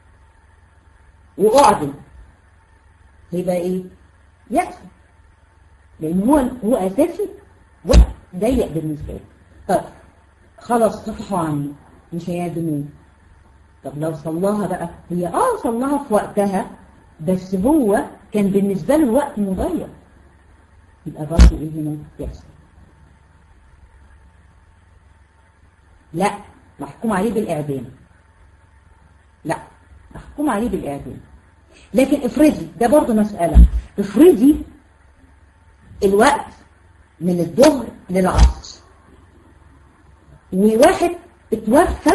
واعدم هيبقى ايه يأسف لان هو هو اساسي وقت ضيق بالنسبه له طب خلاص صفحوا عنه مش هيعدموه طب لو صلاها بقى هي اه صلاها في وقتها بس هو كان بالنسبة له الوقت مضيق يبقى برضه ايه هنا يحصل لا محكوم عليه بالإعدام لا محكوم عليه بالإعدام لكن افرضي ده برضه مسألة افرضي الوقت من الظهر للعصر وواحد اتوفى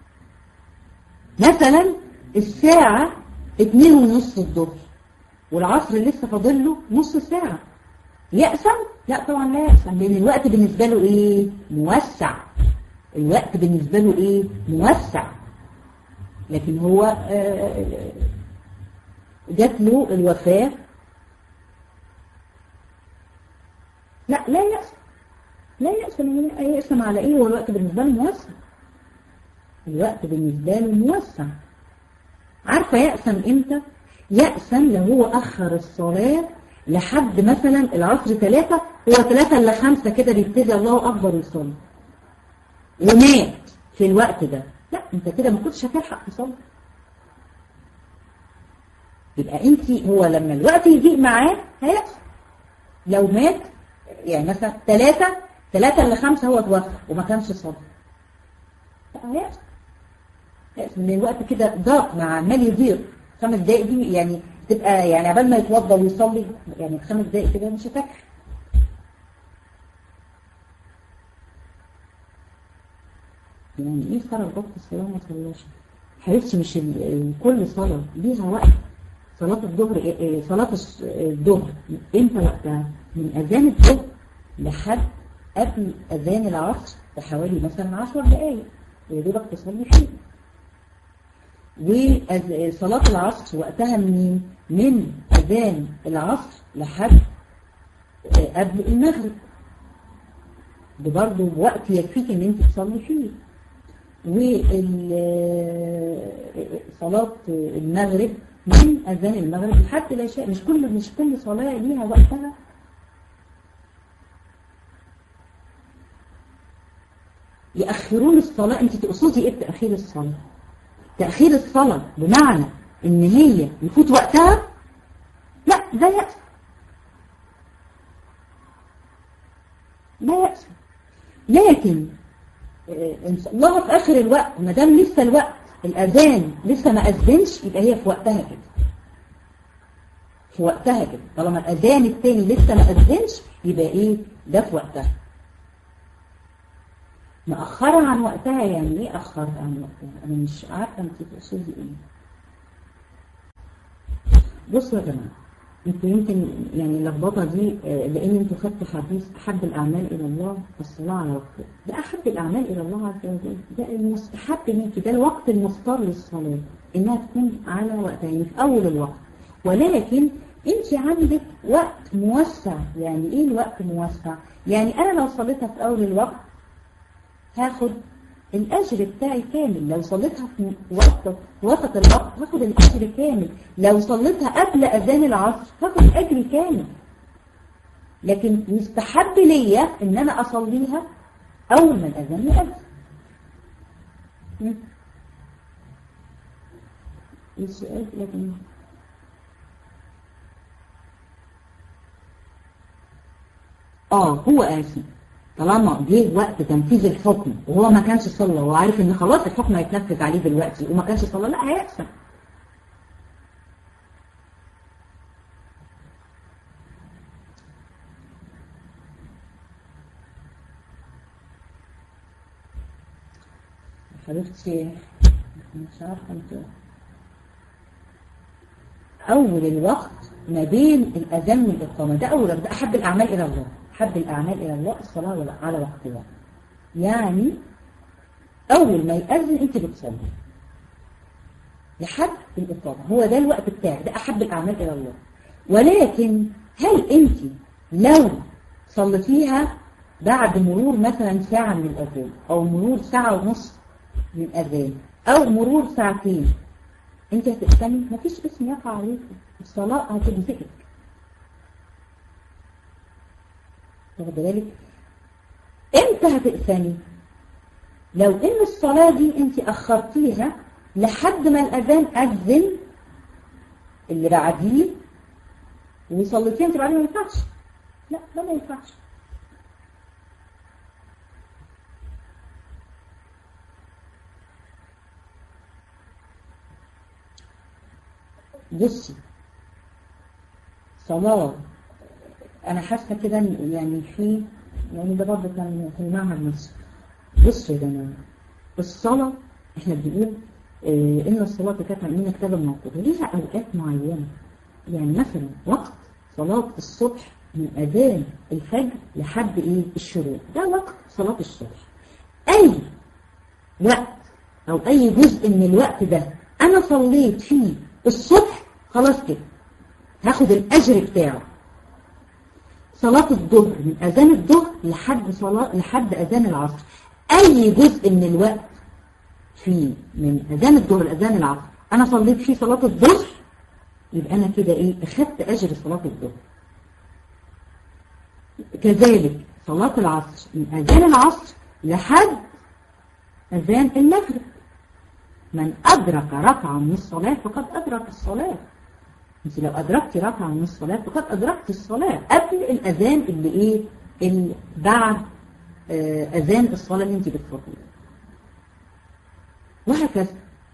مثلا الساعة اتنين ونص الظهر والعصر لسه فاضل له نص ساعة يأسم؟ لا طبعا لا يأسم لأن الوقت بالنسبة له ايه؟ موسع الوقت بالنسبة له ايه؟ موسع لكن هو آه جات له الوفاة لا لا يأسم لا يأسم يأسم على ايه هو الوقت بالنسبة له موسع الوقت بالنسبة له موسع عارفة يأسم امتى يأسم لو هو أخر الصلاة لحد مثلا العصر ثلاثة هو ثلاثة إلا خمسة كده بيبتدي الله أكبر يصلي ومات في الوقت ده لا انت كده ما كنتش هتلحق تصلي يبقى انت هو لما الوقت يضيق معاه هيأسم لو مات يعني مثلا ثلاثة ثلاثة إلا خمسة هو توفى وما كانش صلي لا هيأسم من الوقت كده ضاق مع عمال يضيق خمس دقايق دي يعني تبقى يعني عبال ما يتوضى ويصلي يعني خمس دقايق كده مش هتكفي يعني ايه فرق وقت الصلاة ما صلاش حبيبتي مش كل صلاة ليها وقت صلاة الظهر صلاة الظهر امتى وقتها من اذان الظهر لحد قبل اذان العصر بحوالي مثلا 10 دقايق يا دوبك تصلي فيه وصلاة العصر وقتها منين؟ من أذان العصر لحد قبل المغرب ده برضه وقت يكفيك ان انت تصلي فيه وصلاة المغرب من أذان المغرب لحد العشاء مش كل مش كل صلاة ليها وقتها يأخرون الصلاة انت تقصدي ايه بتأخير الصلاة تأخير الصلاة بمعنى ان هي يفوت وقتها لا ده يأس ده يأس لكن ان الله في اخر الوقت ما دام لسه الوقت الاذان لسه ما اذنش يبقى هي في وقتها كده في وقتها كده طالما الاذان الثاني لسه ما اذنش يبقى ايه ده في وقتها مأخرة عن وقتها يعني ايه أخرت عن وقتها أنا مش عارفة انت تقصدي ايه بصوا يا جماعة انتوا يمكن يعني اللخبطه دي آه، لان انتوا خدتوا حديث احب الاعمال الى الله الصلاه على وقته ده احب الاعمال الى الله عز وجل ده المستحب ليكي ده الوقت المختار للصلاه انها تكون على وقتها يعني في اول الوقت ولكن انت عندك وقت موسع يعني ايه الوقت موسع يعني انا لو صليتها في اول الوقت هاخد الأجر بتاعي كامل لو صليتها في وسط وسط الوقت هاخد الأجر كامل لو صليتها قبل أذان العصر هاخد أجر كامل لكن مستحب ليا إن أنا أصليها أول ما الأذان يأذن السؤال لكن اه هو آسف طالما جه وقت تنفيذ الحكم وهو ما كانش صلى وهو عارف ان خلاص الحكم هيتنفذ عليه دلوقتي وما كانش صلى لا هيأسف حبيبتي مش عارفه انت اول الوقت ما بين الاذان والاقامه ده اول ده احب الاعمال الى الله أحب الأعمال إلى الله الصلاة على وقتها يعني أول ما يأذن أنت بتصلي لحد الإقامة هو ده الوقت بتاعك ده أحب الأعمال إلى الله ولكن هل أنت لو صليتيها بعد مرور مثلا ساعة من الأذان أو مرور ساعة ونص من الأذان أو مرور ساعتين أنت هتقسمي مفيش اسم يقع عليك الصلاة هتجزئك واخد بالك امتى هتقسمي لو ان الصلاة دي انت اخرتيها لحد ما الاذان اذن اللي بعديه وصليتيها انت بعدين ما ينفعش لا ده ما ينفعش بصي صلاة انا حاسه كده يعني في يعني ده برضه كان في المعهد نفسه بصوا يا جماعه الصلاه احنا بنقول اه ان الصلاه كانت من كتاب الموقوت ليها اوقات معينه يعني مثلا وقت صلاه الصبح من اذان الفجر لحد ايه الشروق ده وقت صلاه الصبح اي وقت او اي جزء من الوقت ده انا صليت فيه الصبح خلاص كده هاخد الاجر بتاعه صلاة الظهر من أذان الظهر لحد صلاة لحد أذان العصر أي جزء من الوقت في من أذان الظهر لأذان العصر أنا صليت فيه صلاة الظهر يبقى أنا كده إيه أخدت أجر صلاة الظهر كذلك صلاة العصر من أذان العصر لحد أذان المغرب من أدرك ركعة من الصلاة فقد أدرك الصلاة انت لو أدركتي ركعة من الصلاة فقد أدركت الصلاة قبل الأذان اللي إيه اللي بعد آه أذان الصلاة اللي انت بتصليها وهكذا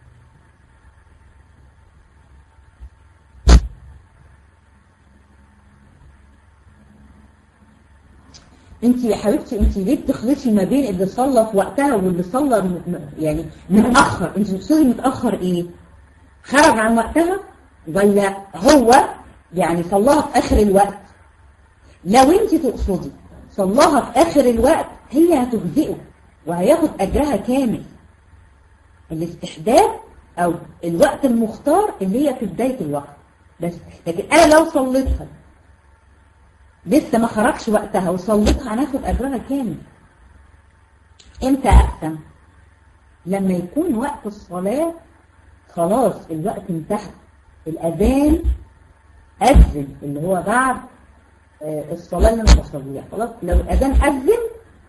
انت يا حبيبتي انت ليه بتخلطي ما بين اللي صلى في وقتها واللي صلى يعني متاخر انت بتصلي متاخر ايه خرج عن وقتها ولا هو يعني صلاها في آخر الوقت لو انت تقصدي صلاها في آخر الوقت هي هتجزئه وهياخد أجرها كامل الاستحداث أو الوقت المختار اللي هي في بداية الوقت بس لكن أنا لو صليتها لسه ما خرجش وقتها وصليتها هناخد أجرها كامل امتى أقسم لما يكون وقت الصلاة خلاص الوقت انتهى الأذان أذن اللي هو بعد الصلاة اللي أنا بصليها خلاص لو الأذان أذن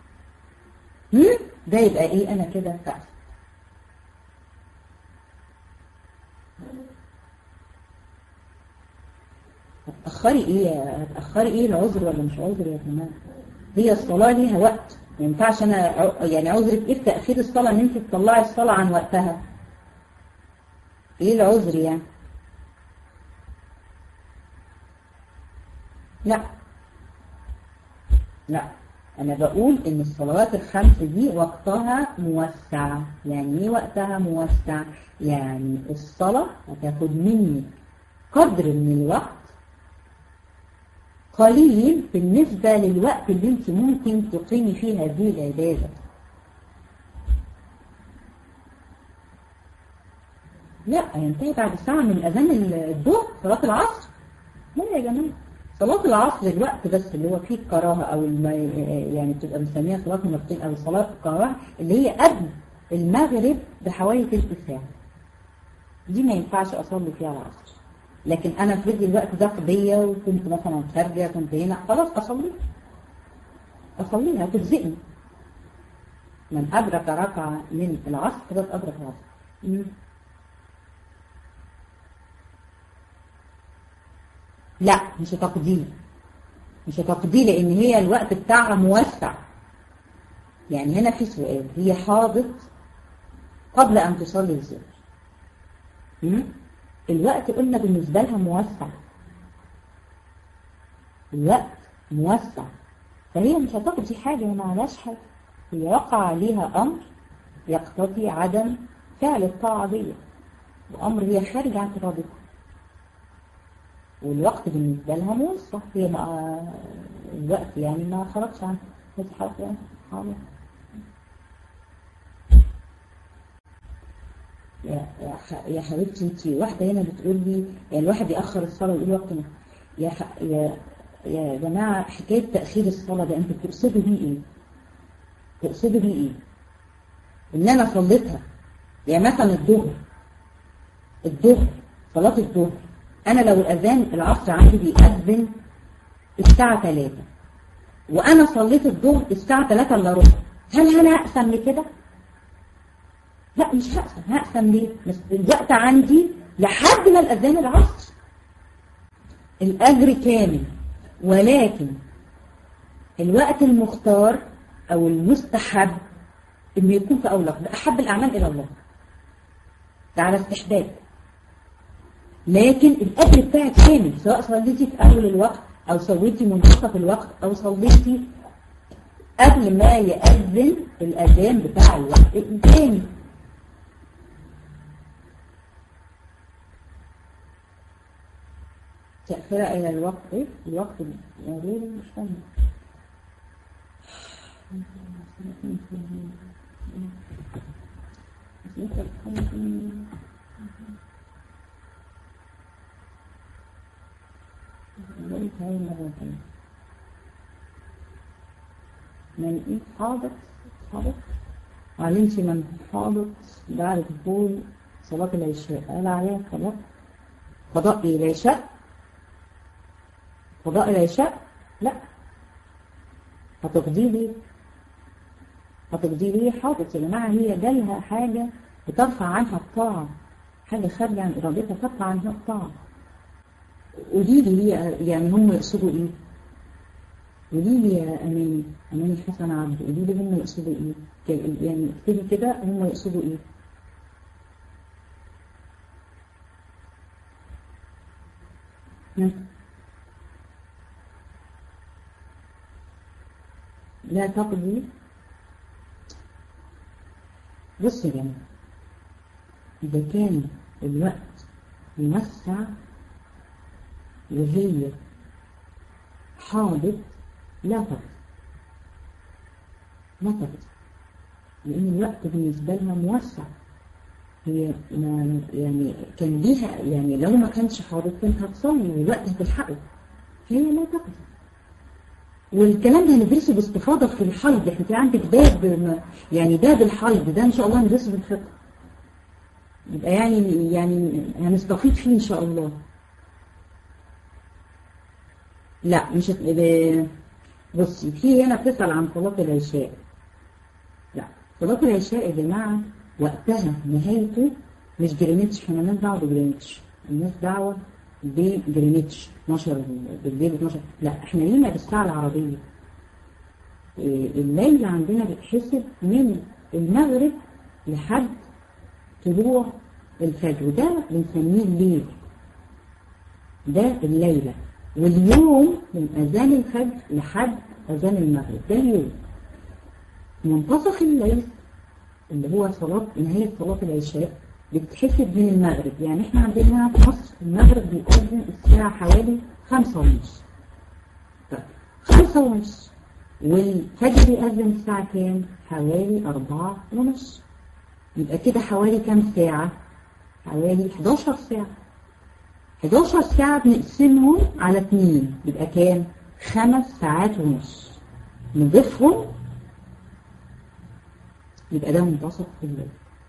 ده يبقى إيه أنا كده فأس هتأخري إيه هتأخري إيه العذر ولا مش عذر يا جماعة هي الصلاة ليها وقت ما ينفعش أنا يعني عذرك إيه في تأخير الصلاة إن أنت تطلعي الصلاة عن وقتها إيه العذر يعني لا لا أنا بقول إن الصلوات الخمس دي وقتها موسع يعني إيه وقتها موسع يعني الصلاة هتاخد مني قدر من الوقت قليل بالنسبة للوقت اللي انت ممكن تقيمي فيه هذه العبادة لا ينتهي بعد ساعة من أذان الظهر صلاة العصر لا يا جماعة صلاة العصر الوقت بس اللي هو فيه الكراهة أو يعني بتبقى مسميها صلاة المبتين أو صلاة الكراهة اللي هي قبل المغرب بحوالي تلت ساعة دي ما ينفعش أصلي فيها العصر لكن أنا في الوقت ده قضية وكنت مثلا خارجة كنت هنا خلاص أصلي أصليها تجزئني من أدرك ركعة من العصر خلاص أدرك العصر لا مش تقدير مش تقدير لان هي الوقت بتاعها موسع يعني هنا في سؤال هي حاضت قبل ان تصلي الظهر الوقت قلنا بالنسبة لها موسع الوقت موسع فهي مش هتقضي حاجة ما علاش حاجة هي وقع عليها أمر يقتضي عدم فعل الطاعة دي وأمر هي خارج عن إرادتها والوقت بالنسبة لها موسع هي ما الوقت يعني ما خرجش عن مسحة يعني حاضر يا يا حبيبتي انت واحدة هنا بتقول لي يعني الواحد يأخر الصلاة ويقول وقت ما يا يا يا جماعة حكاية تأخير الصلاة ده انتوا بتقصدوا بيه ايه؟ تقصدوا بيه ايه؟ ان انا صليتها يعني مثلا الظهر الظهر صلاة الظهر أنا لو الأذان العصر عندي بيأذن الساعة 3 وأنا صليت الظهر الساعة 3 إلا ربع هل أنا أقسم لكده؟ لا مش هقسم هقسم ليه؟ بس الوقت عندي لحد ما الأذان العصر الأجر كامل ولكن الوقت المختار أو المستحب إنه يكون في أول وقت ده أحب الأعمال إلى الله ده على استحباب لكن الأجر بتاعك كامل سواء صليتي في أول الوقت أو صليتي منتصف الوقت أو صليتي قبل ما يأذن الأذان بتاع الوقت الثاني تأخير إلى الوقت إيه؟ الوقت الضروري مش فاهمة ذلك هاي مرتين من إيه حاضر حاضر علمت من حاضر بعد دخول صلاة العشاء قال عليها قضاء قضاء العشاء قضاء العشاء لا هتقضي لي هتقضي لي حاضر يا جماعة هي جالها حاجة بترفع عنها الطاعة حاجة خارجة عن إرادتها ترفع عنها الطاعة قولي لي هي يعني هم يقصدوا ايه قولي لي يا اماني اماني حسن عبد قولي لي هم يقصدوا ايه يعني اكتبي كده هم يقصدوا ايه لا تقضي بص يا جماعه اذا كان الوقت يوسع وهي حاضر لا تقضي لا تقضي لأن الوقت بالنسبة لها موسع هي ما يعني كان ليها يعني لو ما كانش حاضر كانت هتصلي والوقت هتلحقه هي لا تقضي والكلام ده هندرسه باستفاضة في الحيض احنا في عندك باب يعني باب الحيض ده ان شاء الله هندرسه في الفقه يبقى يعني يعني هنستفيد فيه ان شاء الله لا مش بصي في هنا بتسأل عن صلاة العشاء لا صلاة العشاء يا جماعة وقتها نهايته مش جرينتش احنا مالناش دعوة بجرينتش الناس دعوة بجرينتش 12 بالليل 12 لا احنا لينا بالساعة العربية الليل عندنا بيتحسب من المغرب لحد طلوع الفجر ده بنسميه الليل ده الليلة واليوم من أذان الفجر لحد أذان المغرب ده اليوم منتصف الليل اللي هو صلاة نهاية صلاة العشاء بتتحسب من المغرب يعني احنا عندنا في مصر المغرب بيأذن الساعة حوالي خمسة ونص طيب خمسة ونص والفجر يأذن الساعة كام؟ حوالي أربعة ونص يبقى كده حوالي كام ساعة؟ حوالي 11 ساعة 11 ساعة بنقسمهم على اتنين يبقى كام؟ خمس ساعات ونص نضيفهم يبقى ده منتصف الليل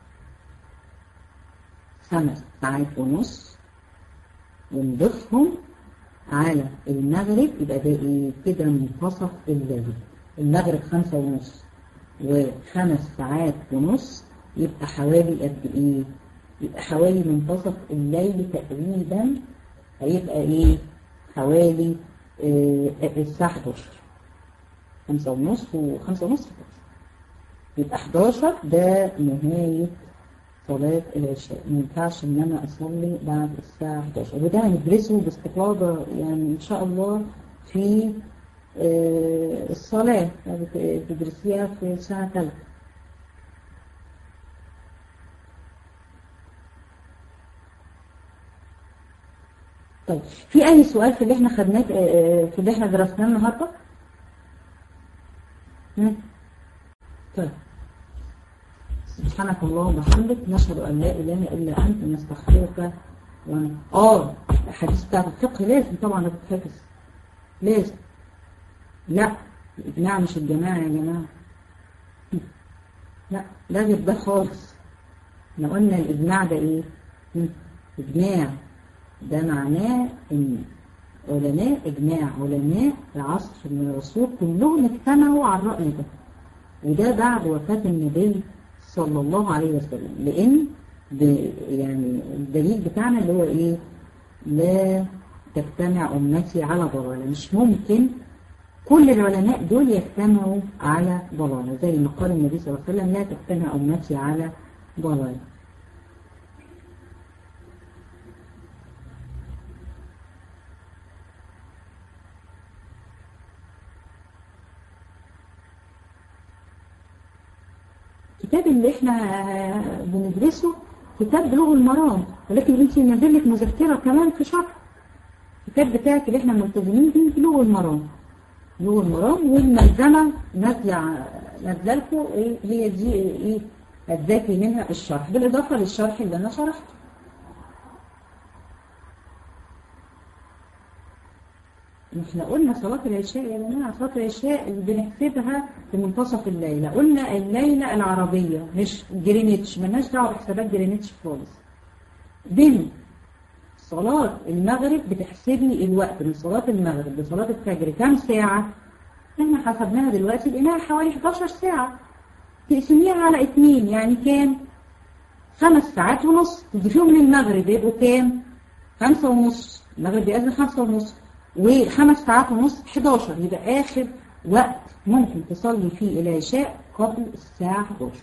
خمس ساعات ونص ونضيفهم على المغرب يبقى ده ايه كده منتصف الليل المغرب خمسة ونص وخمس ساعات ونص يبقى حوالي قد ايه يبقى حوالي منتصف الليل تقريبا هيبقى ايه حوالي إيه الساعة 11 خمسة ونص وخمسة ونص 11 يبقى 11 ده نهاية صلاة العشاء ما ينفعش ان انا اصلي بعد الساعة 11 وده هندرسه باستفاضة يعني ان شاء الله في آه الصلاة بتدرسيها في الساعة 3 طيب في اي سؤال في اللي احنا خدناه في اللي احنا درسناه النهارده؟ طيب سبحانك اللهم وبحمدك نشهد ان لا اله الا انت نستغفرك ون... اه الحديث بتاع الفقه لازم طبعا تتحفظ لازم لا الاجماع مش الجماعه يا جماعه لا لا غير ده خالص احنا قلنا الاجماع ده ايه اجماع ده معناه ان علماء اجماع علماء العصر من الرسول كلهم اجتمعوا على الراي ده وده بعد وفاه النبي صلى الله عليه وسلم لأن يعني الدليل بتاعنا اللي هو إيه لا تجتمع أمتي على ضلالة مش ممكن كل العلماء دول يجتمعوا على ضلالة زي ما قال النبي صلى الله عليه وسلم لا تجتمع أمتي على ضلالة الكتاب اللي احنا بندرسه كتاب بلوغ المرام ولكن انت نازل لك مذكره كمان في شرح الكتاب بتاعك اللي احنا ملتزمين بيه بلوغ المرام بلوغ المرام والملزمه نازله نازله لكم ايه هي دي ايه هتذاكري منها الشرح بالاضافه للشرح اللي انا شرحته احنا قلنا صلاة العشاء يا جماعة صلاة العشاء بنحسبها في منتصف الليلة قلنا الليلة العربية مش جرينتش مالناش دعوة بحسابات جرينتش خالص بين صلاة المغرب بتحسبي الوقت من صلاة المغرب لصلاة الفجر كام ساعة احنا حسبناها دلوقتي لقيناها حوالي 11 ساعة تقسميها على اتنين يعني كام خمس ساعات ونص تضيفيهم للمغرب يبقوا كام خمسة ونص المغرب بيأذن خمسة ونص وخمس ساعات ونص 11 يبقى آخر وقت ممكن تصلي فيه العشاء قبل الساعة 11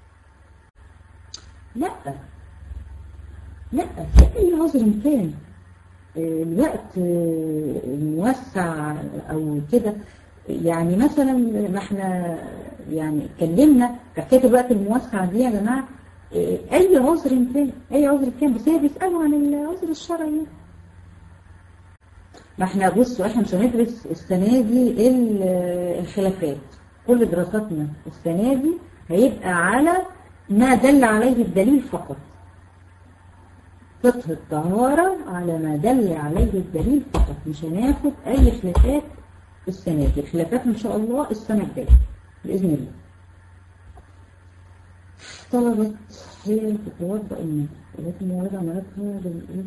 لا لا في أي عذر كان الوقت موسع أو كده يعني مثلا ما احنا يعني اتكلمنا في حكايه الوقت الموسع دي يا جماعه اي عذر كان اي عذر كان بس هي بيسالوا عن العذر الشرعي ما احنا بصوا احنا مش هندرس السنة دي الخلافات كل دراساتنا السنة دي هيبقى على ما دل عليه الدليل فقط فقه الطهارة على ما دل عليه الدليل فقط مش هناخد اي خلافات السنة دي الخلافات ان شاء الله السنة الجاية بإذن الله طلبت هي تتوضأ النار ولكن وضع مراتها بالإيه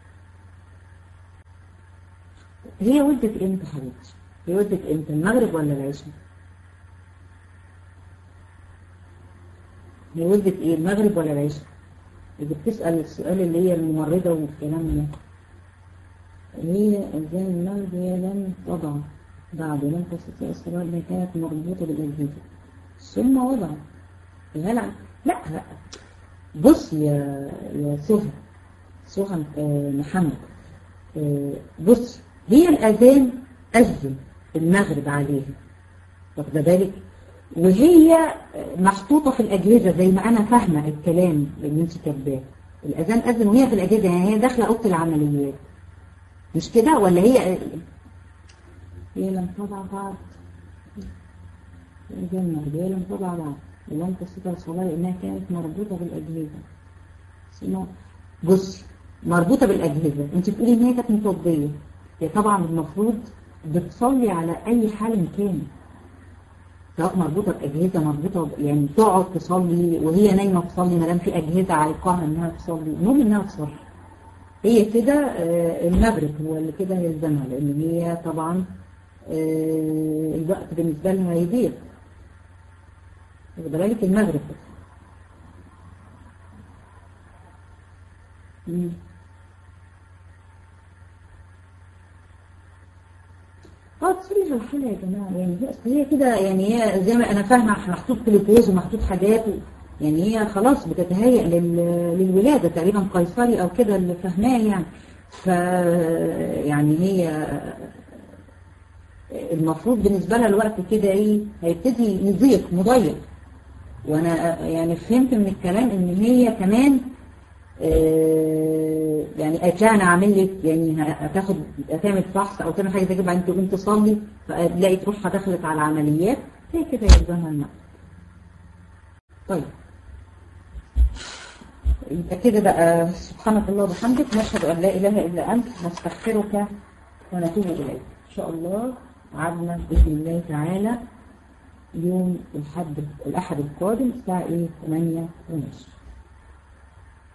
هي ولدت امتى حبيبتي هي ولدت امتى المغرب ولا العشاء هي ولدت ايه المغرب ولا العشاء اللي بتسأل السؤال اللي هي الممرضة والكلام ده هي أذان المغرب هي لم تضع بعد لم تستطيع الصلاة اللي كانت مربوطة بالأجهزة ثم وضع هلع لا لا بص يا يا سهى سهى محمد بص هي الأذان أذن المغرب عليها واخده بالك وهي محطوطة في الأجهزة زي ما أنا فاهمة الكلام اللي أنت كاتباه الأذان أذن وهي في الأجهزة يعني هي داخلة أوضة العمليات مش كده ولا هي هي لم تضع بعض الجنة هي لم تضع بعض ولم تستطع الصلاة لأنها كانت مربوطة بالأجهزة اسمها بصي مربوطة بالأجهزة انت بتقولي ان هي كانت متوضية هي طبعا المفروض بتصلي على أي حال كان سواء مربوطة بأجهزة مربوطة ب- يعني تقعد تصلي وهي نايمة تصلي ما دام في أجهزة عايقاها إنها تصلي المهم إنها تصلي هي كده آه، المغرب هو اللي كده هيلزمها لأن هي طبعا آه، الوقت بالنسبة لها هيضيق واخد بالك المغرب بس مم. اه تصريح الحالة يا جماعة يعني هي أصل هي كده يعني هي زي ما أنا فاهمة محطوط جلوكوز ومحطوط حاجات و- يعني هي خلاص بتتهيأ لل... للولادة تقريبا قيصري أو كده اللي فاهماه يعني ف يعني هي المفروض بالنسبة لها الوقت كده ايه هيبتدي يضيق مضيق وانا يعني فهمت من الكلام ان هي كمان آه، يعني كان عامل لك يعني هتاخد هتعمل فحص او تعمل حاجه زي كده بعدين تقوم تصلي فتلاقي روحها دخلت على العمليات هي كده يلزمها الماء. طيب يبقى كده بقى سبحانك الله وبحمدك نشهد ان لا اله الا انت نستغفرك ونتوب اليك ان شاء الله عدنا باذن الله تعالى يوم الحد الاحد القادم الساعه ايه 8 ونصف